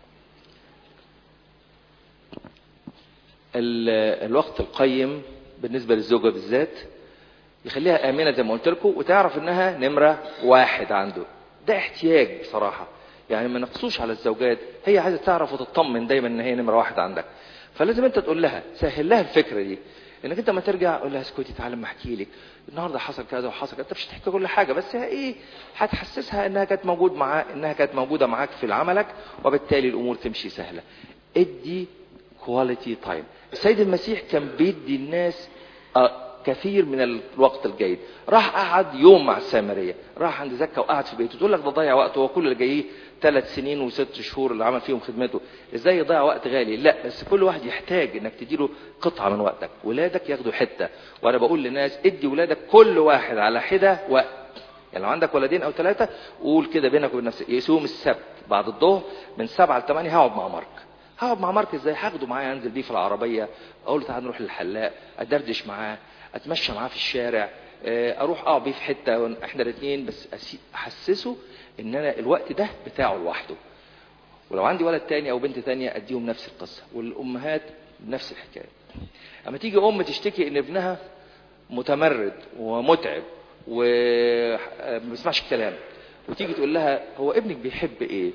ال- الوقت القيم بالنسبه للزوجه بالذات يخليها امنه زي ما قلت لكم وتعرف انها نمره واحد عنده ده احتياج بصراحه يعني ما نقصوش على الزوجات هي عايزه تعرف وتطمن دايما ان هي نمره واحد عندك فلازم انت تقول لها سهل لها الفكره دي انك انت ما ترجع قول لها اسكتي تعالى ما احكي لك النهارده حصل كذا وحصل كذا انت مش هتحكي كل حاجه بس هي ايه هتحسسها انها كانت موجود معاه انها كانت موجوده معاك في عملك وبالتالي الامور تمشي سهله ادي كواليتي تايم السيد المسيح كان بيدي الناس آه، كثير من الوقت الجيد راح قعد يوم مع السامريه راح عند زكا وقعد في بيته تقول لك ده ضيع وقت هو كل اللي جايه ثلاث سنين وست شهور اللي عمل فيهم خدمته ازاي يضيع وقت غالي لا بس كل واحد يحتاج انك تديله قطعه من وقتك ولادك ياخدوا حته وانا بقول للناس ادي ولادك كل واحد على حده وقت يعني لو عندك ولدين او ثلاثه قول كده بينك وبين نفسك يوم السبت بعد الظهر من سبعة ل 8 هقعد مع مارك هقعد مع مارك ازاي هاخده معايا انزل بيه في العربيه اقول له تعالى نروح للحلاق ادردش معاه اتمشى معاه في الشارع آه، اروح اقعد بيه في حته احنا الاثنين بس أسي- احسسه ان انا الوقت ده بتاعه لوحده ولو عندي ولد تاني او بنت تانية اديهم نفس القصه والامهات نفس الحكايه اما تيجي ام تشتكي ان ابنها متمرد ومتعب وما بيسمعش الكلام وتيجي تقول لها هو ابنك بيحب ايه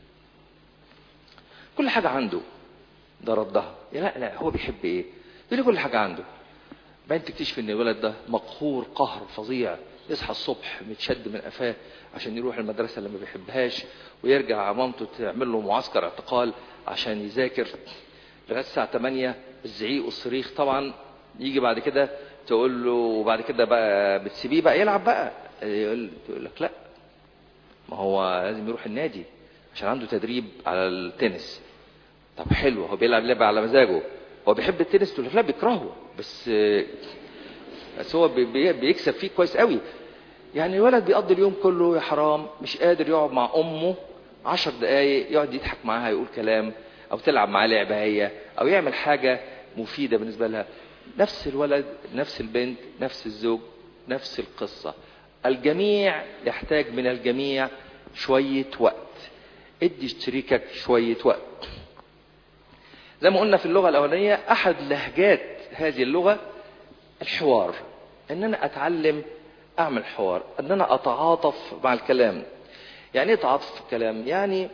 كل حاجه عنده ده ردها يا لا لا هو بيحب ايه يقول لي كل حاجه عنده بعدين تكتشف ان الولد ده مقهور قهر فظيع يصحى الصبح متشد من قفاه عشان يروح المدرسه اللي ما بيحبهاش ويرجع مامته تعمل له معسكر اعتقال عشان يذاكر لغايه الساعه 8 الزعيق والصريخ طبعا يجي بعد كده تقول له وبعد كده بقى بتسيبيه بقى يلعب بقى يقول تقول لك لا ما هو لازم يروح النادي عشان عنده تدريب على التنس طب حلو هو بيلعب لعبة على مزاجه هو بيحب التنس تقول لك لا بيكرهه بس بس هو بي- بي- بيكسب فيه كويس قوي يعني الولد بيقضي اليوم كله يا حرام مش قادر يقعد مع امه عشر دقايق يقعد يضحك معاها يقول كلام او تلعب معاه لعبه هي او يعمل حاجه مفيده بالنسبه لها نفس الولد نفس البنت نفس الزوج نفس القصه الجميع يحتاج من الجميع شويه وقت ادي شريكك شويه وقت زي ما قلنا في اللغه الاولانيه احد لهجات هذه اللغه الحوار ان انا اتعلم اعمل حوار ان انا اتعاطف مع الكلام يعني ايه تعاطف في الكلام يعني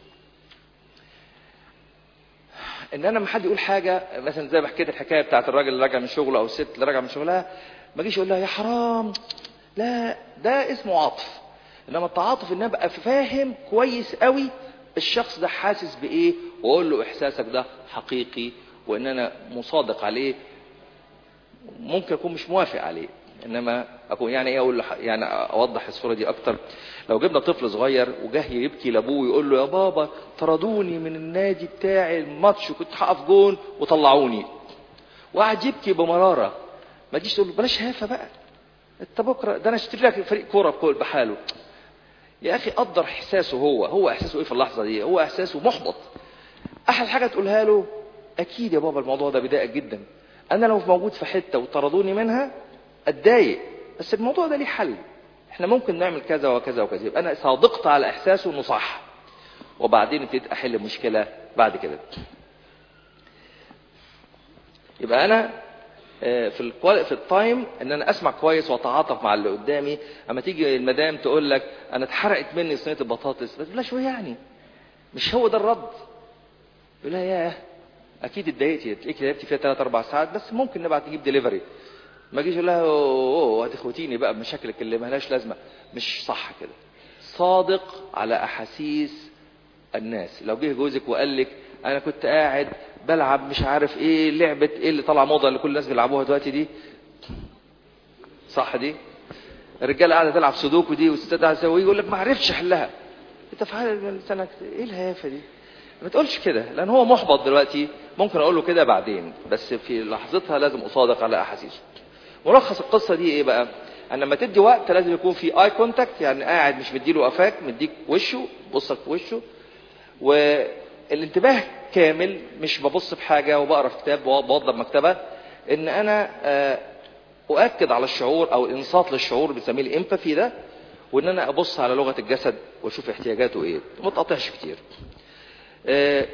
ان انا لما حد يقول حاجه مثلا زي ما حكيت الحكايه بتاعت الراجل اللي راجع من شغله او الست اللي راجعه من شغلها ما اجيش اقول لها يا حرام لا ده اسمه عطف انما التعاطف ان انا ابقى فاهم كويس قوي الشخص ده حاسس بايه واقول له احساسك ده حقيقي وان انا مصادق عليه ممكن اكون مش موافق عليه انما اكون يعني ايه اقول له يعني اوضح الصوره دي اكتر لو جبنا طفل صغير وجه يبكي لابوه ويقول له يا بابا طردوني من النادي بتاعي الماتش وكنت هقف جون وطلعوني وقعد يبكي بمراره ما تجيش تقول له بلاش هافه بقى انت بكره ده انا اشتري لك فريق كوره بكل- بحاله يا اخي قدر احساسه هو هو احساسه ايه في اللحظه دي هو احساسه محبط احلى حاجه تقولها له اكيد يا بابا الموضوع ده بيضايقك جدا انا لو موجود في حته وطردوني منها اتضايق بس الموضوع ده ليه حل احنا ممكن نعمل كذا وكذا وكذا يبقى انا صادقت على احساسه انه صح وبعدين ابتديت احل المشكله بعد كده يبقى انا آه، في الكوال... في التايم ان انا اسمع كويس واتعاطف مع اللي قدامي اما تيجي المدام تقول لك انا اتحرقت مني صينيه البطاطس بس لا شو يعني مش هو ده الرد يقول لها ياه اكيد اتضايقتي تلاقيك تعبتي فيها 3 4 ساعات بس ممكن نبعت نجيب ديليفري ما اجيش اقول لها اوه هتخوتيني بقى بمشاكلك اللي مالهاش لازمه مش صح كده صادق على احاسيس الناس لو جه جوزك وقال لك انا كنت قاعد بلعب مش عارف ايه لعبه ايه اللي طالعه موضه اللي كل الناس بيلعبوها دلوقتي دي صح دي الرجاله قاعده تلعب سودوكو دي والستات قاعده تسوي يقول لك ما عرفتش احلها انت في حال سنه ايه الهيافه دي ما تقولش كده لان هو محبط دلوقتي ممكن اقول له كده بعدين بس في لحظتها لازم اصادق على احاسيسه ملخص القصه دي ايه بقى ان لما تدي وقت لازم يكون في اي كونتاكت يعني قاعد مش مديله قفاك مديك وشه بصك في وشه والانتباه كامل مش ببص في حاجه وبقرا في كتاب وبوضب مكتبه ان انا آه، اؤكد على الشعور او الانصات للشعور بنسميه الامباثي ده وان انا ابص على لغه الجسد واشوف احتياجاته ايه ما تقطعش كتير آه،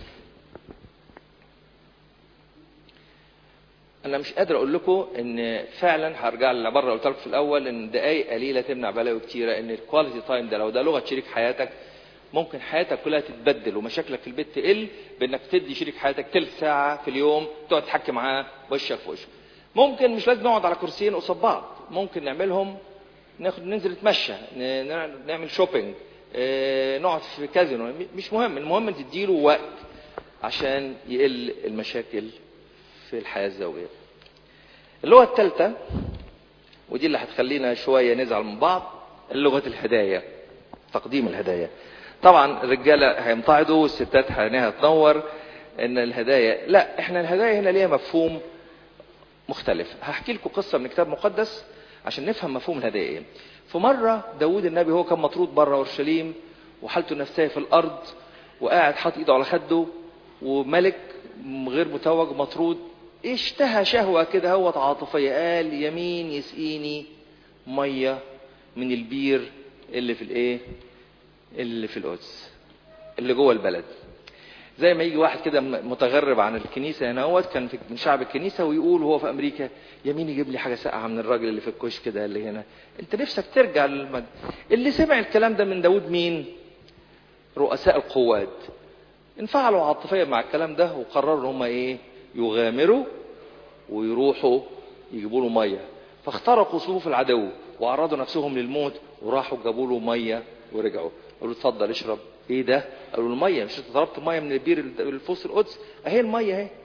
انا مش قادر اقول لكم ان فعلا هرجع للعباره اللي قلت لكم في الاول ان دقائق قليله تمنع بلاوي كتيره ان الكواليتي تايم ده لو ده لغه شريك حياتك ممكن حياتك كلها تتبدل ومشاكلك في البيت تقل بانك تدي شريك حياتك تلت ساعه في اليوم تقعد تحكي معاه وشك في وشه ممكن مش لازم نقعد على كرسيين قصاد بعض ممكن نعملهم ناخد ننزل نتمشى ن- نعمل شوبينج آه، نقعد في كازينو مش مهم المهم تديله وقت عشان يقل المشاكل في الحياه الزوجيه اللغه الثالثه ودي اللي هتخلينا شويه نزعل من بعض لغه الهدايا تقديم الهدايا طبعا الرجاله هيمتعضوا والستات عينيها تنور ان الهدايا لا احنا الهدايا هنا ليها مفهوم مختلف هحكي لكم قصه من كتاب مقدس عشان نفهم مفهوم الهدايا ايه في مره داود النبي هو كان مطرود بره اورشليم وحالته النفسيه في الارض وقاعد حاطط ايده على خده وملك غير متوج مطرود اشتهى شهوه كده هو عاطفيه قال يمين يسقيني ميه من البير اللي في الايه اللي في القدس اللي جوه البلد زي ما يجي واحد كده متغرب عن الكنيسه هنا هوت كان في من شعب الكنيسه ويقول وهو في امريكا يمين يجيب لي حاجه ساقعه من الراجل اللي في الكشك ده اللي هنا انت نفسك ترجع للمد اللي سمع الكلام ده من داود مين رؤساء القوات انفعلوا عاطفيا مع الكلام ده وقرروا ان هم ايه يغامروا ويروحوا يجيبوا له ميه فاخترقوا صفوف العدو وعرضوا نفسهم للموت وراحوا جابوا له ميه ورجعوا قالوا له اتفضل اشرب ايه ده قالوا له الميه مش انت طلبت ميه من البير اللي في وسط القدس اهي الميه اهي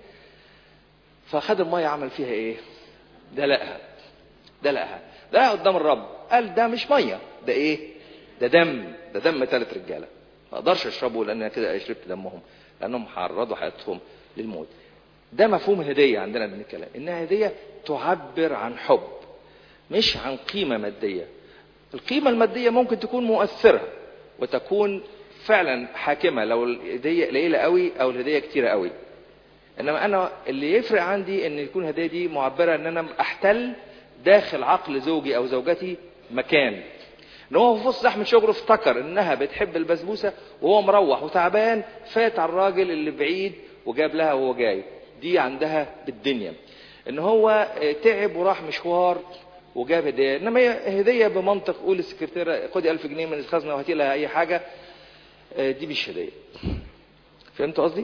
فخد الميه عمل فيها ايه دلقها دلقها دلقها قدام الرب قال ده مش ميه ده ايه ده دم ده دم ثلاث رجاله ما اقدرش اشربه لان أنا كده شربت دمهم لانهم عرضوا حياتهم للموت ده مفهوم الهديه عندنا بنتكلم انها هديه تعبر عن حب مش عن قيمه ماديه القيمه الماديه ممكن تكون مؤثره وتكون فعلا حاكمه لو الهديه قليله قوي او الهديه كتيره قوي انما انا اللي يفرق عندي ان يكون الهديه دي معبره ان انا احتل داخل عقل زوجي او زوجتي مكان ان هو في وسط زحمه شغله افتكر انها بتحب البسبوسه وهو مروح وتعبان فات على الراجل اللي بعيد وجاب لها وهو جاي دي عندها بالدنيا ان هو تعب وراح مشوار وجاب هديه انما هي هديه بمنطق قول للسكرتيره خدي 1000 جنيه من الخزنه وهاتي لها اي حاجه دي مش هديه فهمت قصدي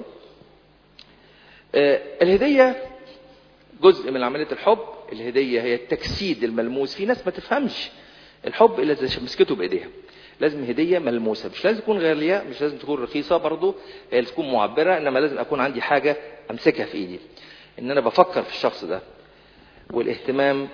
الهديه جزء من عمليه الحب الهديه هي التجسيد الملموس في ناس ما تفهمش الحب الا اذا مسكته بايديها لازم هديه ملموسه مش لازم تكون غاليه مش لازم تكون رخيصه برضه هي تكون معبره انما لازم اكون عندي حاجه امسكها في ايدي ان انا بفكر في الشخص ده والاهتمام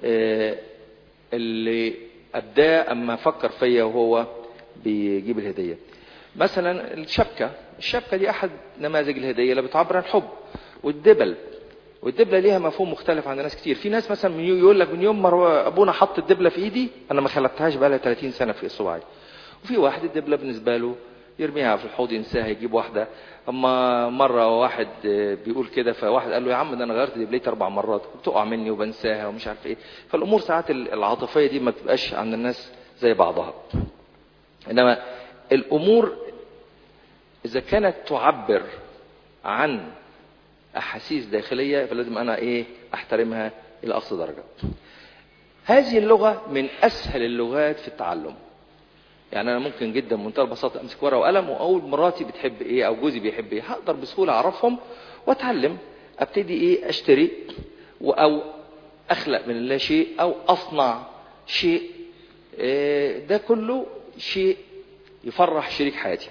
اللي ابداه اما فكر فيا وهو بيجيب الهديه مثلا الشبكه الشبكه دي احد نماذج الهديه اللي بتعبر عن الحب والدبل والدبله ليها مفهوم مختلف عند ناس كتير في ناس مثلا من يقول لك من يوم ما ابونا حط الدبله في ايدي انا ما خلقتهاش بقى لها 30 سنه في صباعي وفي واحد الدبله بالنسبه له يرميها في الحوض ينساها يجيب واحده اما مره واحد بيقول كده فواحد قال له يا عم ده انا غيرت دبلتي اربع مرات بتقع مني وبنساها ومش عارف ايه فالامور ساعات العاطفيه دي ما بتبقاش عند الناس زي بعضها انما الامور اذا كانت تعبر عن احاسيس داخليه فلازم انا ايه احترمها الى اقصى درجه هذه اللغه من اسهل اللغات في التعلم يعني انا ممكن جدا بمنتهى البساطه امسك ورقه وقلم واقول مراتي بتحب ايه او جوزي بيحب ايه هقدر بسهوله اعرفهم واتعلم ابتدي ايه اشتري او اخلق من لا شيء او اصنع شيء ده كله شيء يفرح شريك حياتي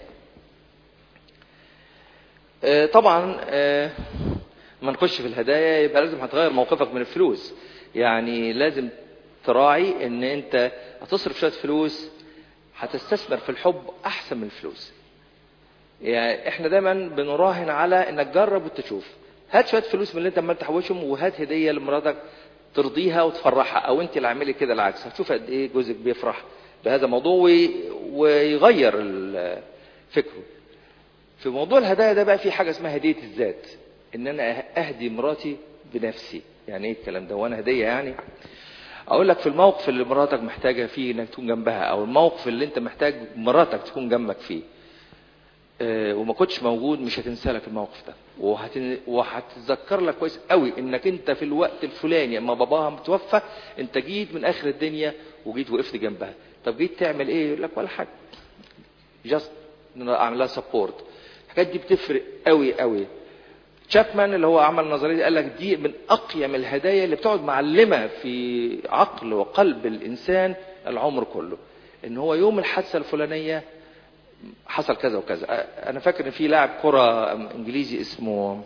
طبعا ما نخش في الهدايا يبقى لازم هتغير موقفك من الفلوس يعني لازم تراعي ان انت هتصرف شويه فلوس هتستثمر في الحب احسن من الفلوس يعني احنا دايما بنراهن على انك جرب وتشوف هات شويه فلوس من اللي انت عمال تحوشهم وهات هديه لمراتك ترضيها وتفرحها او انت اللي اعملي كده العكس هتشوف قد ايه جوزك بيفرح بهذا الموضوع وي- ويغير ال- فكره في موضوع الهدايا ده بقى في حاجه اسمها هديه الذات ان انا اهدي مراتي بنفسي يعني ايه الكلام ده وانا هديه يعني اقول لك في الموقف اللي مراتك محتاجه فيه انك تكون جنبها او الموقف اللي انت محتاج مراتك تكون جنبك فيه آه، وما كنتش موجود مش هتنسى لك الموقف ده وهتن... وهتتذكر لك كويس قوي انك انت في الوقت الفلاني اما باباها متوفى انت جيت من اخر الدنيا وجيت وقفت جنبها طب جيت تعمل ايه يقول لك ولا حاجه جاست اعمل لها سبورت الحاجات دي بتفرق قوي قوي تشابمان اللي هو عمل النظريه دي قال لك دي من اقيم الهدايا اللي بتقعد معلمه في عقل وقلب الانسان العمر كله ان هو يوم الحادثه الفلانيه حصل كذا وكذا أ- انا فاكر ان في لاعب كره انجليزي اسمه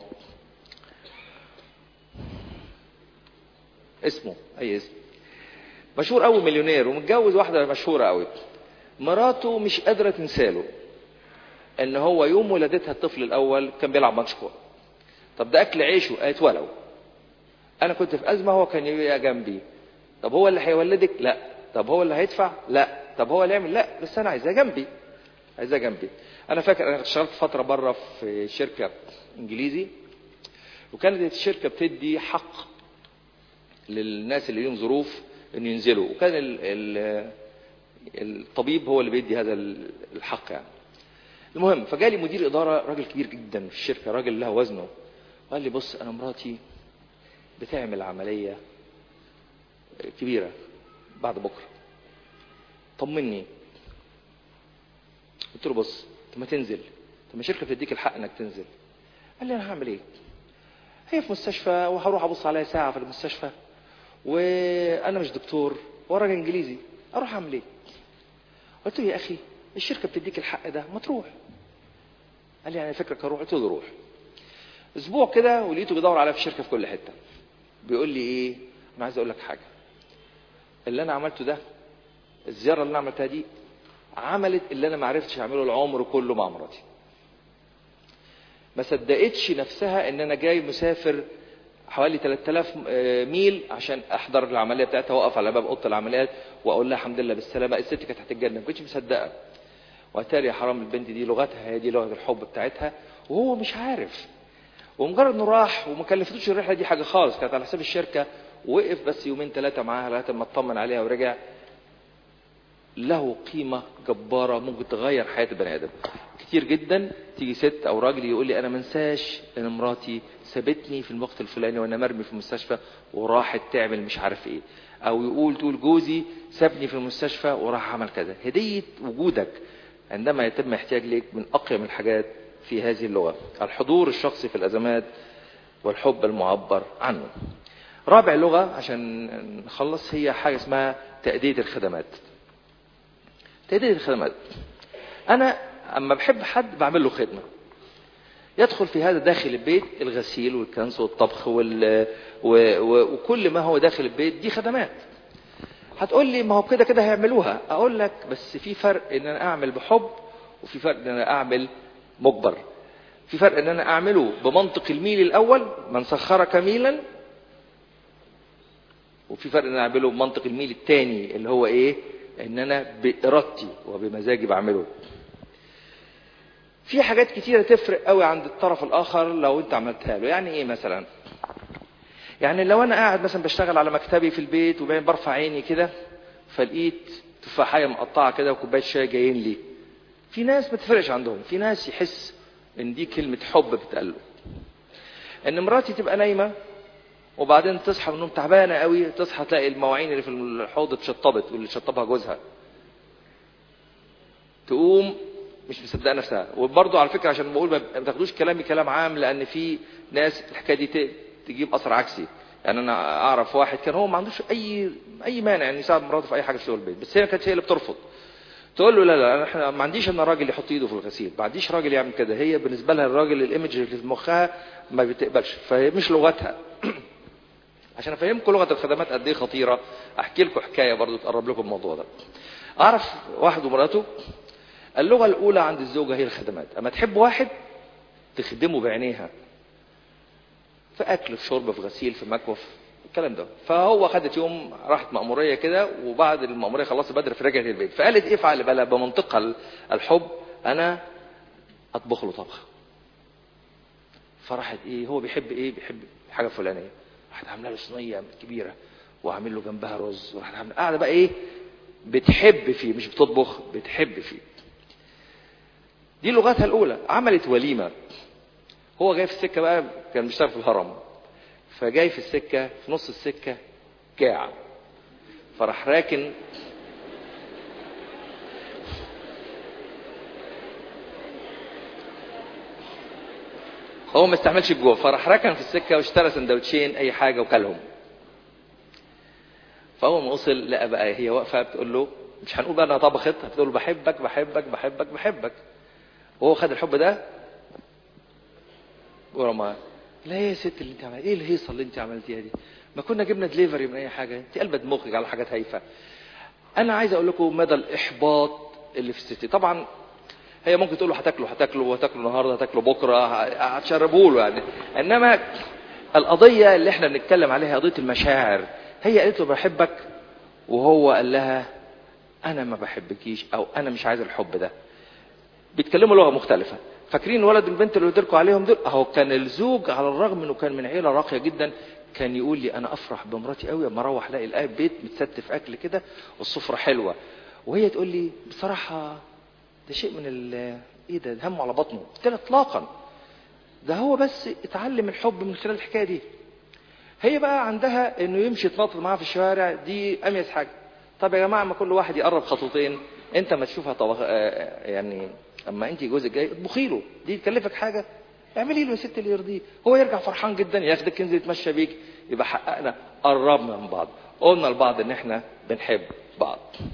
اسمه اي اسم مشهور قوي مليونير ومتجوز واحده مشهوره قوي مراته مش قادره تنساله ان هو يوم ولادتها الطفل الاول كان بيلعب ماتش كوره طب ده اكل عيشه قالت ولو انا كنت في ازمه هو كان يبقى جنبي طب هو اللي هيولدك لا طب هو اللي هيدفع لا طب هو اللي يعمل لا بس انا عايزاه جنبي عايزاه جنبي انا فاكر انا اشتغلت فتره بره في شركه انجليزي وكانت الشركه بتدي حق للناس اللي ليهم ظروف ان ينزلوا وكان ال ال الطبيب هو اللي بيدي هذا الحق يعني المهم فجالي مدير اداره راجل كبير جدا في الشركه راجل له وزنه قال لي بص انا مراتي بتعمل عمليه كبيره بعد بكره طمني قلت له بص انت ما تنزل طب ما الشركه بتديك الحق انك تنزل قال لي انا هعمل ايه هي في مستشفى وهروح ابص عليها ساعه في المستشفى وانا مش دكتور وراجل انجليزي اروح اعمل ايه قلت له يا اخي الشركه بتديك الحق ده ما تروح قال لي يعني فكرك هروح قلت له روح اسبوع كده ولقيته بيدور عليا في الشركه في كل حته بيقول لي ايه انا عايز اقول لك حاجه اللي انا عملته ده الزياره اللي انا عملتها دي عملت اللي انا ما عرفتش اعمله العمر كله مع مراتي ما صدقتش نفسها ان انا جاي مسافر حوالي 3000 ميل عشان احضر العمليه بتاعتها واقف على باب اوضه العمليات واقول لها الحمد لله بالسلامه الست كانت هتتجنن ما كنتش مصدقه واتاري يا حرام البنت دي لغتها هي دي لغه الحب بتاعتها وهو مش عارف ومجرد انه راح وما كلفتوش الرحله دي حاجه خالص كانت على حساب الشركه وقف بس يومين ثلاثه معاها لغايه ما اطمن عليها ورجع له قيمه جباره ممكن تغير حياه البني ادم كتير جدا تيجي ست او راجل يقول لي انا ما انساش ان مراتي سابتني في الوقت الفلاني وانا مرمي في المستشفى وراحت تعمل مش عارف ايه او يقول تقول جوزي سابني في المستشفى وراح عمل كذا هديه وجودك عندما يتم احتياج ليك من اقيم الحاجات في هذه اللغه الحضور الشخصي في الازمات والحب المعبر عنه رابع لغه عشان نخلص هي حاجه اسمها تاديه الخدمات تاديه الخدمات انا اما بحب حد بعمل له خدمه يدخل في هذا داخل البيت الغسيل والكنس والطبخ وال... و... و... وكل ما هو داخل البيت دي خدمات هتقول لي ما هو كده كده هيعملوها اقول لك بس في فرق ان انا اعمل بحب وفي فرق ان انا اعمل مجبر في فرق ان انا اعمله بمنطق الميل الاول من سخرك ميلا وفي فرق ان انا اعمله بمنطق الميل الثاني اللي هو ايه ان انا بارادتي وبمزاجي بعمله في حاجات كتيرة تفرق قوي عند الطرف الآخر لو أنت عملتها له يعني إيه مثلا يعني لو أنا قاعد مثلا بشتغل على مكتبي في البيت وبعدين برفع عيني كده فلقيت تفاحية مقطعة كده وكوباية شاي جايين لي في ناس ما تفرقش عندهم في ناس يحس إن دي كلمة حب بتقال له إن مراتي تبقى نايمة وبعدين تصحى من النوم تعبانة قوي تصحى تلاقي المواعين اللي في الحوض اتشطبت واللي شطبها جوزها تقوم مش مصدقه نفسها وبرضه على فكره عشان بقول ما تاخدوش كلامي كلام عام لان في ناس الحكايه دي تجيب اثر عكسي يعني انا اعرف واحد كان هو ما عندوش اي اي مانع ان يساعد مراته في اي حاجه في شغل البيت بس هي كانت هي اللي بترفض تقول له لا لا احنا ما عنديش انا راجل يحط ايده في الغسيل ما عنديش راجل يعمل كده هي بالنسبه لها الراجل الايمج اللي في مخها ما بتقبلش فهي مش لغتها عشان افهمكم لغه الخدمات قد ايه خطيره احكي لكم حكايه برضو تقرب لكم الموضوع ده اعرف واحد ومراته اللغة الأولى عند الزوجة هي الخدمات أما تحب واحد تخدمه بعينيها في أكل في شرب في غسيل في مكوف الكلام ده فهو خدت يوم راحت مأمورية كده وبعد المأمورية خلصت بدري في رجعت البيت فقالت ايه فعل بقى بمنطقها الحب أنا أطبخ له طبخة فراحت ايه هو بيحب ايه بيحب حاجة فلانية راحت عامله له صينية كبيرة وعامل له جنبها رز وراحت عامله قاعدة بقى ايه بتحب فيه مش بتطبخ بتحب فيه دي لغتها الأولى عملت وليمة هو جاي في السكة بقى كان بيشتغل في الهرم فجاي في السكة في نص السكة جاع فراح راكن هو ما استعملش الجوع فراح ركن في السكة واشترى سندوتشين أي حاجة وكلهم فأول ما وصل لقى بقى هي واقفة بتقول له مش هنقول بقى انها طبخت بتقول له بحبك بحبك بحبك بحبك وهو خد الحب ده ورماه لا يا ست اللي انت عملتها ايه الهيصه اللي انت عملتيها دي ما كنا جبنا دليفري من اي حاجه انت قلبة مخك على حاجات هايفه انا عايز اقول لكم مدى الاحباط اللي في الست طبعا هي ممكن تقول له هتاكله هتاكله هتاكله النهارده هتاكله بكره هتشربه له يعني انما القضيه اللي احنا بنتكلم عليها قضيه المشاعر هي قالت له بحبك وهو قال لها انا ما بحبكيش او انا مش عايز الحب ده بيتكلموا لغه مختلفه فاكرين الولد والبنت اللي قلت لكم عليهم دول اهو كان الزوج على الرغم انه كان من عيله راقيه جدا كان يقول لي انا افرح بمراتي قوي اما اروح الاقي الاب بيت متستف اكل كده والسفره حلوه وهي تقول لي بصراحه ده شيء من ال ايه ده همه على بطنه قلت لها اطلاقا ده هو بس اتعلم الحب من خلال الحكايه دي هي بقى عندها انه يمشي يتنطط معاها في الشوارع دي اميز حاجه طب يا جماعه ما كل واحد يقرب خطوتين انت ما تشوفها طبخ آه يعني اما انت جوزك جاي اطبخي له دي تكلفك حاجه اعملي له يا ست اللي يرضيه هو يرجع فرحان جدا ياخدك ينزل يتمشى بيك يبقى حققنا قربنا من بعض قلنا لبعض ان احنا بنحب بعض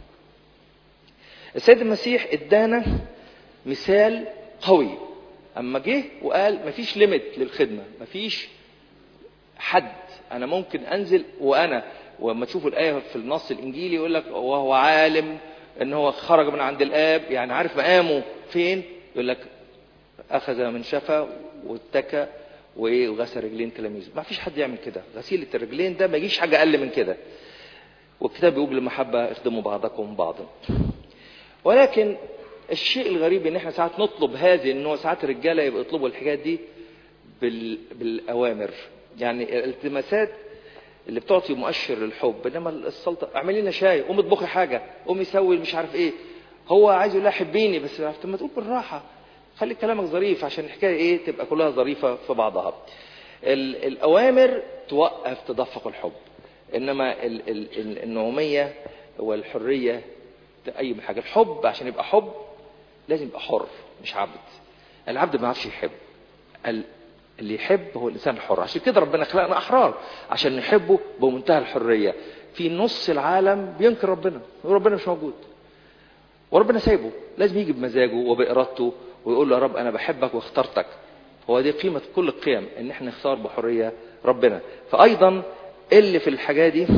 السيد المسيح ادانا مثال قوي اما جه وقال مفيش ليميت للخدمه مفيش حد انا ممكن انزل وانا وما تشوفوا الايه في النص الانجيلي يقول لك وهو عالم ان هو خرج من عند الاب يعني عارف مقامه فين يقول لك اخذ من شفا واتكى وايه وغسل رجلين تلاميذه ما فيش حد يعمل كده غسيل الرجلين ده ما يجيش حاجه اقل من كده والكتاب بيقول بالمحبه اخدموا بعضكم بعضا ولكن الشيء الغريب ان احنا ساعات نطلب هذه ان هو ساعات الرجاله يبقى يطلبوا الحاجات دي بال... بالاوامر يعني الالتماسات اللي بتعطي مؤشر للحب انما السلطه اعملي لنا شاي قوم اطبخي حاجه قوم يسوي مش عارف ايه هو عايز يقول لها حبيني بس ما تقول بالراحه خلي كلامك ظريف عشان الحكايه ايه تبقى كلها ظريفه في بعضها ال... الاوامر توقف تدفق الحب انما ال... ال... النعوميه والحريه اي حاجه الحب عشان يبقى حب لازم يبقى حر مش عبد العبد ما يعرفش يحب اللي يحب هو الانسان الحر عشان كده ربنا خلقنا احرار عشان نحبه بمنتهى الحريه في نص العالم بينكر ربنا ربنا مش موجود وربنا سايبه لازم يجي بمزاجه وبارادته ويقول له يا رب انا بحبك واخترتك هو دي قيمه كل القيم ان احنا نختار بحريه ربنا فايضا اللي في الحاجه دي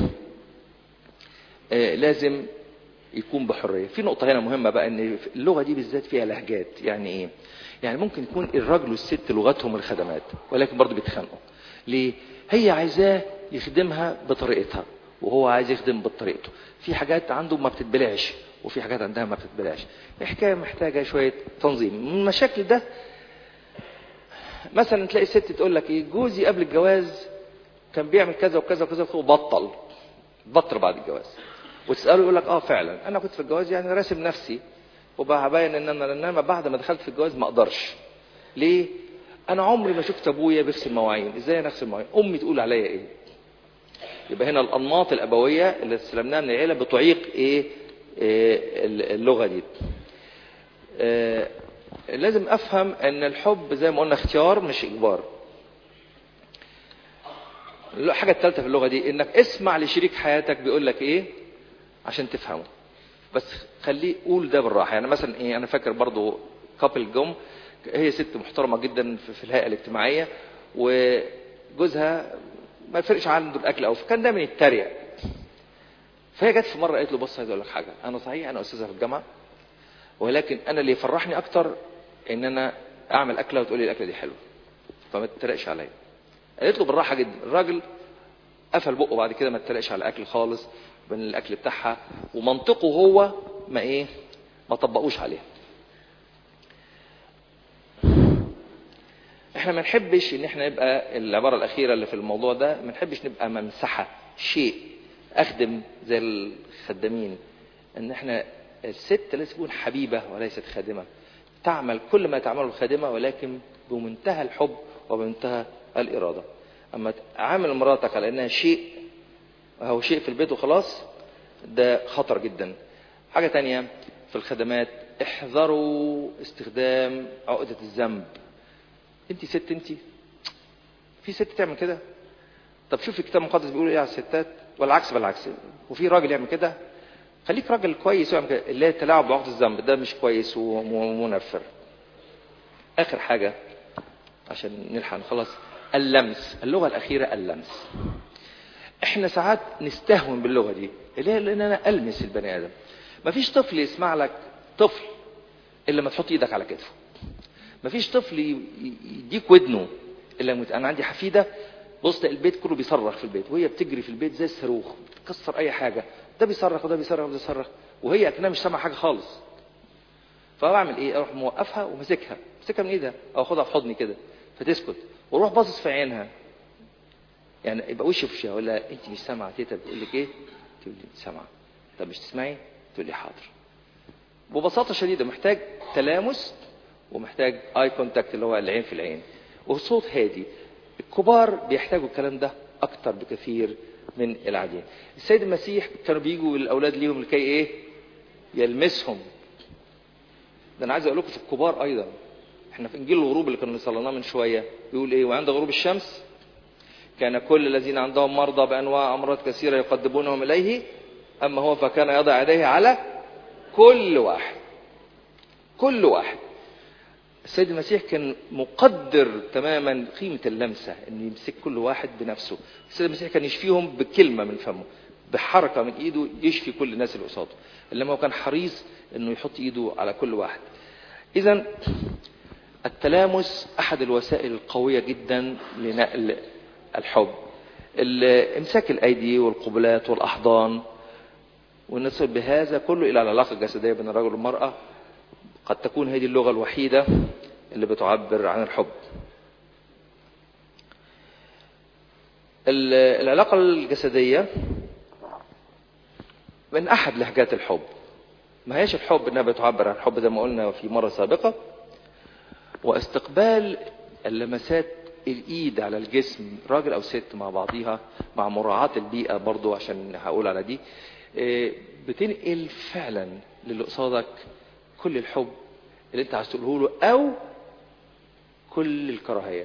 آه لازم يكون بحريه في نقطه هنا مهمه بقى ان اللغه دي بالذات فيها لهجات يعني ايه يعني ممكن يكون الراجل والست لغتهم الخدمات ولكن برضه بيتخانقوا ليه هي عايزاه يخدمها بطريقتها وهو عايز يخدم بطريقته في حاجات عنده ما بتتبلعش وفي حاجات عندها ما بتتبلعش الحكايه محتاجه شويه تنظيم من المشاكل ده مثلا تلاقي الست تقول لك ايه جوزي قبل الجواز كان بيعمل كذا وكذا وكذا وبطل بطل بعد الجواز وتساله يقول لك اه فعلا انا كنت في الجواز يعني راسم نفسي وببين ان انا انما بعد ما دخلت في الجواز ما اقدرش ليه انا عمري ما شفت ابويا بيغسل مواعين ازاي انا اغسل مواعين امي تقول عليا ايه يبقى هنا الانماط الابويه اللي استلمناها من العيله بتعيق ايه, إيه اللغه دي إيه لازم افهم ان الحب زي ما قلنا اختيار مش اجبار الحاجه الثالثه في اللغه دي انك اسمع لشريك حياتك بيقول لك ايه عشان تفهمه بس خليه قول ده بالراحه يعني مثلا ايه انا فاكر برضو كابل جم هي ست محترمه جدا في الهيئه الاجتماعيه وجوزها ما يفرقش عنده الاكل او فكان دايما يتريق فهي جت في مره قالت له بص عايز اقول لك حاجه انا صحيح انا استاذه في الجامعه ولكن انا اللي يفرحني اكتر ان انا اعمل اكله وتقول لي الاكله دي حلوه فما تتريقش عليا قالت له بالراحه جدا الراجل قفل بقه بعد كده ما اتريقش على الاكل خالص من الاكل بتاعها ومنطقه هو ما ايه ما طبقوش عليها احنا ما نحبش ان احنا نبقى العباره الاخيره اللي في الموضوع ده ما نحبش نبقى ممسحه شيء اخدم زي الخدامين ان احنا الست لازم تكون حبيبه وليست خادمه تعمل كل ما تعمله الخادمه ولكن بمنتهى الحب وبمنتهى الاراده اما عامل مراتك على انها شيء هو شيء في البيت وخلاص ده خطر جدا حاجه تانية في الخدمات احذروا استخدام عقده الذنب انت ست انت في ست تعمل كده طب شوفي الكتاب المقدس بيقول ايه على الستات والعكس بالعكس وفي راجل يعمل كده خليك راجل كويس ويعمل كده اللي هي التلاعب بعقد الذنب ده مش كويس ومنفر اخر حاجه عشان نلحق نخلص اللمس اللغه الاخيره اللمس احنا ساعات نستهون باللغه دي اللي هي ان انا المس البني ادم مفيش طفل يسمع لك طفل الا لما تحط ايدك على كتفه مفيش طفل يديك ودنه الا مت... انا عندي حفيده بص البيت كله بيصرخ في البيت وهي بتجري في البيت زي الصاروخ بتكسر اي حاجه ده بيصرخ وده بيصرخ وده بيصرخ وهي اكنها مش سامعه حاجه خالص فبعمل ايه اروح موقفها وماسكها امسكها من ايدها او اخدها في حضني كده فتسكت واروح باصص في عينها يعني يبقى وشي في وشها ولا انت مش سامعه تيتا بتقول لك ايه تقول لي سامعه طب مش تسمعي تقول لي حاضر ببساطه شديده محتاج تلامس ومحتاج اي كونتاكت اللي هو العين في العين وصوت هادي الكبار بيحتاجوا الكلام ده اكتر بكثير من العاديين السيد المسيح كانوا بيجوا الاولاد ليهم لكي ايه يلمسهم ده انا عايز اقول لكم في الكبار ايضا احنا في انجيل الغروب اللي كنا صليناه من شويه بيقول ايه وعند غروب الشمس كان كل الذين عندهم مرضى بانواع امراض كثيره يقدمونهم اليه اما هو فكان يضع يديه على كل واحد كل واحد السيد المسيح كان مقدر تماما قيمة اللمسة ان يمسك كل واحد بنفسه السيد المسيح كان يشفيهم بكلمة من فمه بحركة من ايده يشفي كل الناس اللي قصاده انما هو كان حريص انه يحط ايده على كل واحد اذا التلامس احد الوسائل القوية جدا لنقل الحب امساك الايدي والقبلات والاحضان ونصل بهذا كله الى العلاقة الجسدية بين الرجل والمرأة قد تكون هذه اللغة الوحيدة اللي بتعبر عن الحب العلاقة الجسدية من أحد لهجات الحب ما هيش الحب إنها بتعبر عن الحب زي ما قلنا في مرة سابقة واستقبال اللمسات الإيد على الجسم راجل أو ست مع بعضيها مع مراعاة البيئة برضو عشان هقول على دي بتنقل فعلا للي قصادك كل الحب اللي انت عايز تقوله له او كل الكراهيه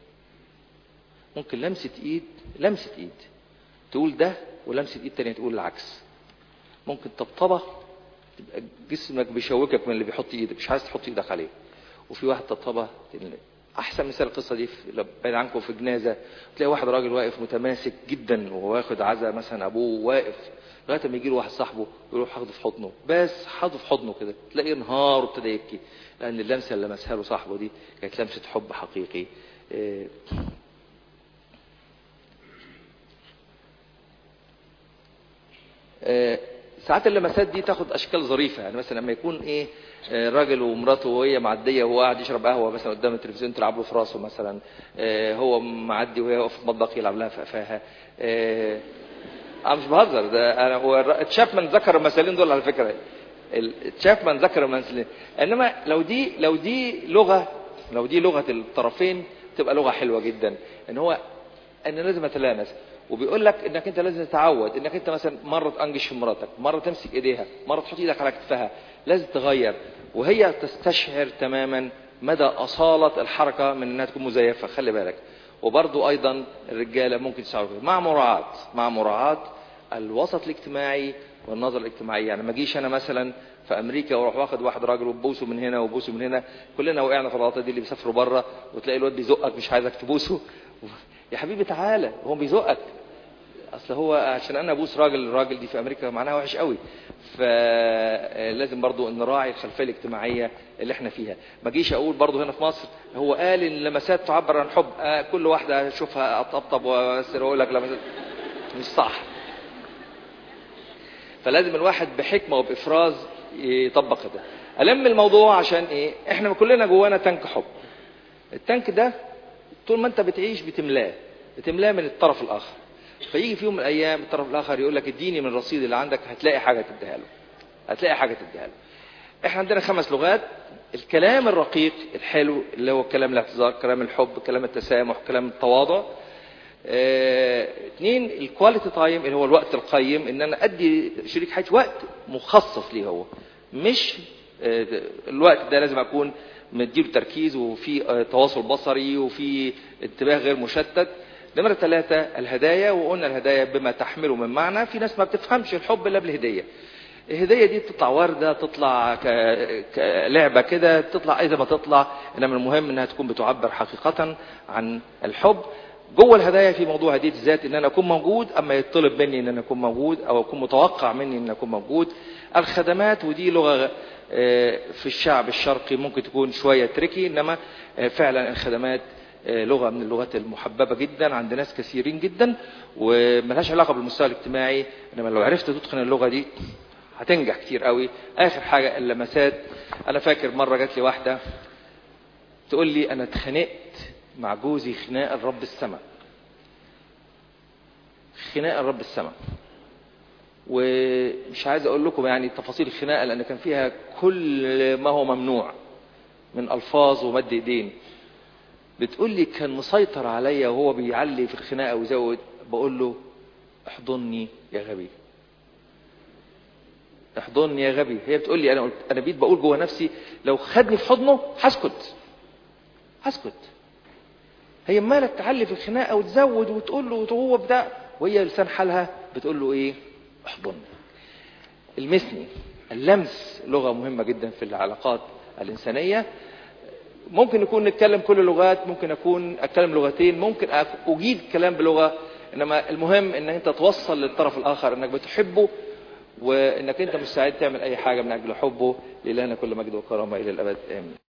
ممكن لمسه ايد لمسه ايد تقول ده ولمسه ايد تانية تقول العكس ممكن طبطبه تبقى جسمك بيشوكك من اللي بيحط ايدك مش عايز تحط ايدك عليه وفي واحد طبطبه احسن مثال القصه دي بعيد عنكم في جنازه تلاقي واحد راجل واقف متماسك جدا وهو واخد عزا مثلا ابوه واقف لغايه ما يجي له واحد صاحبه يروح ياخده في حضنه بس حاضه في حضنه كده تلاقيه انهار وابتدى يبكي لان اللمسه اللي لمسها له صاحبه دي كانت لمسه حب حقيقي إيه إيه ساعات اللمسات دي تاخد اشكال ظريفه يعني مثلا لما يكون ايه راجل ومراته وهي معديه وهو قاعد يشرب قهوه مثلا قدام التلفزيون تلعب له في راسه مثلا هو معدي وهي واقفه في المطبخ يلعب لها في قفاها انا مش بهزر ده انا هو تشافمان ذكر المثالين دول على فكره تشافمان ذكر المثالين انما لو دي لو دي لغه لو دي لغه الطرفين تبقى لغه حلوه جدا ان هو ان لازم اتلامس وبيقول لك انك انت لازم تتعود انك انت مثلا مره تنجش في مراتك مره تمسك ايديها مره تحط ايدك على كتفها لازم تغير وهي تستشعر تماما مدى اصاله الحركه من انها تكون مزيفه خلي بالك وبرضو ايضا الرجاله ممكن تشعروا مع مراعاه مع مراعاه الوسط الاجتماعي والنظره الاجتماعيه يعني ما اجيش انا مثلا في امريكا واروح واخد واحد راجل وبوسه من هنا وبوسه من هنا كلنا وقعنا في الغلطه دي اللي بيسافروا بره وتلاقي الواد بيزقك مش عايزك تبوسه يا حبيبي تعالى هو بيزقك اصل هو عشان انا ابوس راجل الراجل دي في امريكا معناها وحش قوي فلازم برضو نراعي الخلفيه الاجتماعيه اللي احنا فيها ما اجيش اقول برضو هنا في مصر هو قال ان اللمسات تعبر عن حب آه كل واحده اشوفها اطبطب واسر واقول لك لمسات مش صح فلازم الواحد بحكمه وبافراز يطبق ده الم الموضوع عشان ايه احنا كلنا جوانا تانك حب التانك ده طول ما انت بتعيش بتملاه بتملاه من الطرف الاخر فيجي في يوم من الايام الطرف الاخر يقول لك اديني من الرصيد اللي عندك هتلاقي حاجه تديها له هتلاقي حاجه تديها له احنا عندنا خمس لغات الكلام الرقيق الحلو اللي هو كلام الاعتذار كلام الحب كلام التسامح كلام التواضع اه اثنين الكواليتي تايم اللي هو الوقت القيم ان انا ادي شريك حياتي وقت مخصص ليه هو مش اه الوقت ده لازم اكون مديله تركيز وفي اه تواصل بصري وفي انتباه غير مشتت نمرة ثلاثة الهدايا وقلنا الهدايا بما تحمله من معنى في ناس ما بتفهمش الحب إلا بالهدية الهدية دي تطلع وردة تطلع كلعبة كده تطلع أي ما تطلع إنما المهم إنها تكون بتعبر حقيقة عن الحب جوه الهدايا في موضوع هدية الذات إن أنا أكون موجود أما يطلب مني إن أنا أكون موجود أو أكون متوقع مني إن أنا أكون موجود الخدمات ودي لغة في الشعب الشرقي ممكن تكون شوية تركي إنما فعلا الخدمات لغه من اللغات المحببه جدا عند ناس كثيرين جدا وملهاش علاقه بالمستوى الاجتماعي انما لو عرفت تتقن اللغه دي هتنجح كتير قوي اخر حاجه اللمسات انا فاكر مره جات لي واحده تقول لي انا اتخانقت مع جوزي خناق الرب السماء خناق الرب السماء ومش عايز اقول لكم يعني تفاصيل الخناقه لان كان فيها كل ما هو ممنوع من الفاظ ومد ايدين بتقول لي كان مسيطر عليا وهو بيعلي في الخناقه ويزود بقول له احضني يا غبي احضني يا غبي هي بتقول لي انا قلت انا بقيت بقول جوه نفسي لو خدني في حضنه هسكت هسكت هي مالك تعلي في الخناقه وتزود وتقول له وهو بتاع وهي لسان حالها بتقول له ايه احضني المسني اللمس لغه مهمه جدا في العلاقات الانسانيه ممكن نكون نتكلم كل اللغات ممكن اكون اتكلم لغتين ممكن اجيد كلام بلغه انما المهم ان انت توصل للطرف الاخر انك بتحبه وانك انت مستعد تعمل اي حاجه من اجل حبه لالهنا كل مجد وكرامه الى الابد امين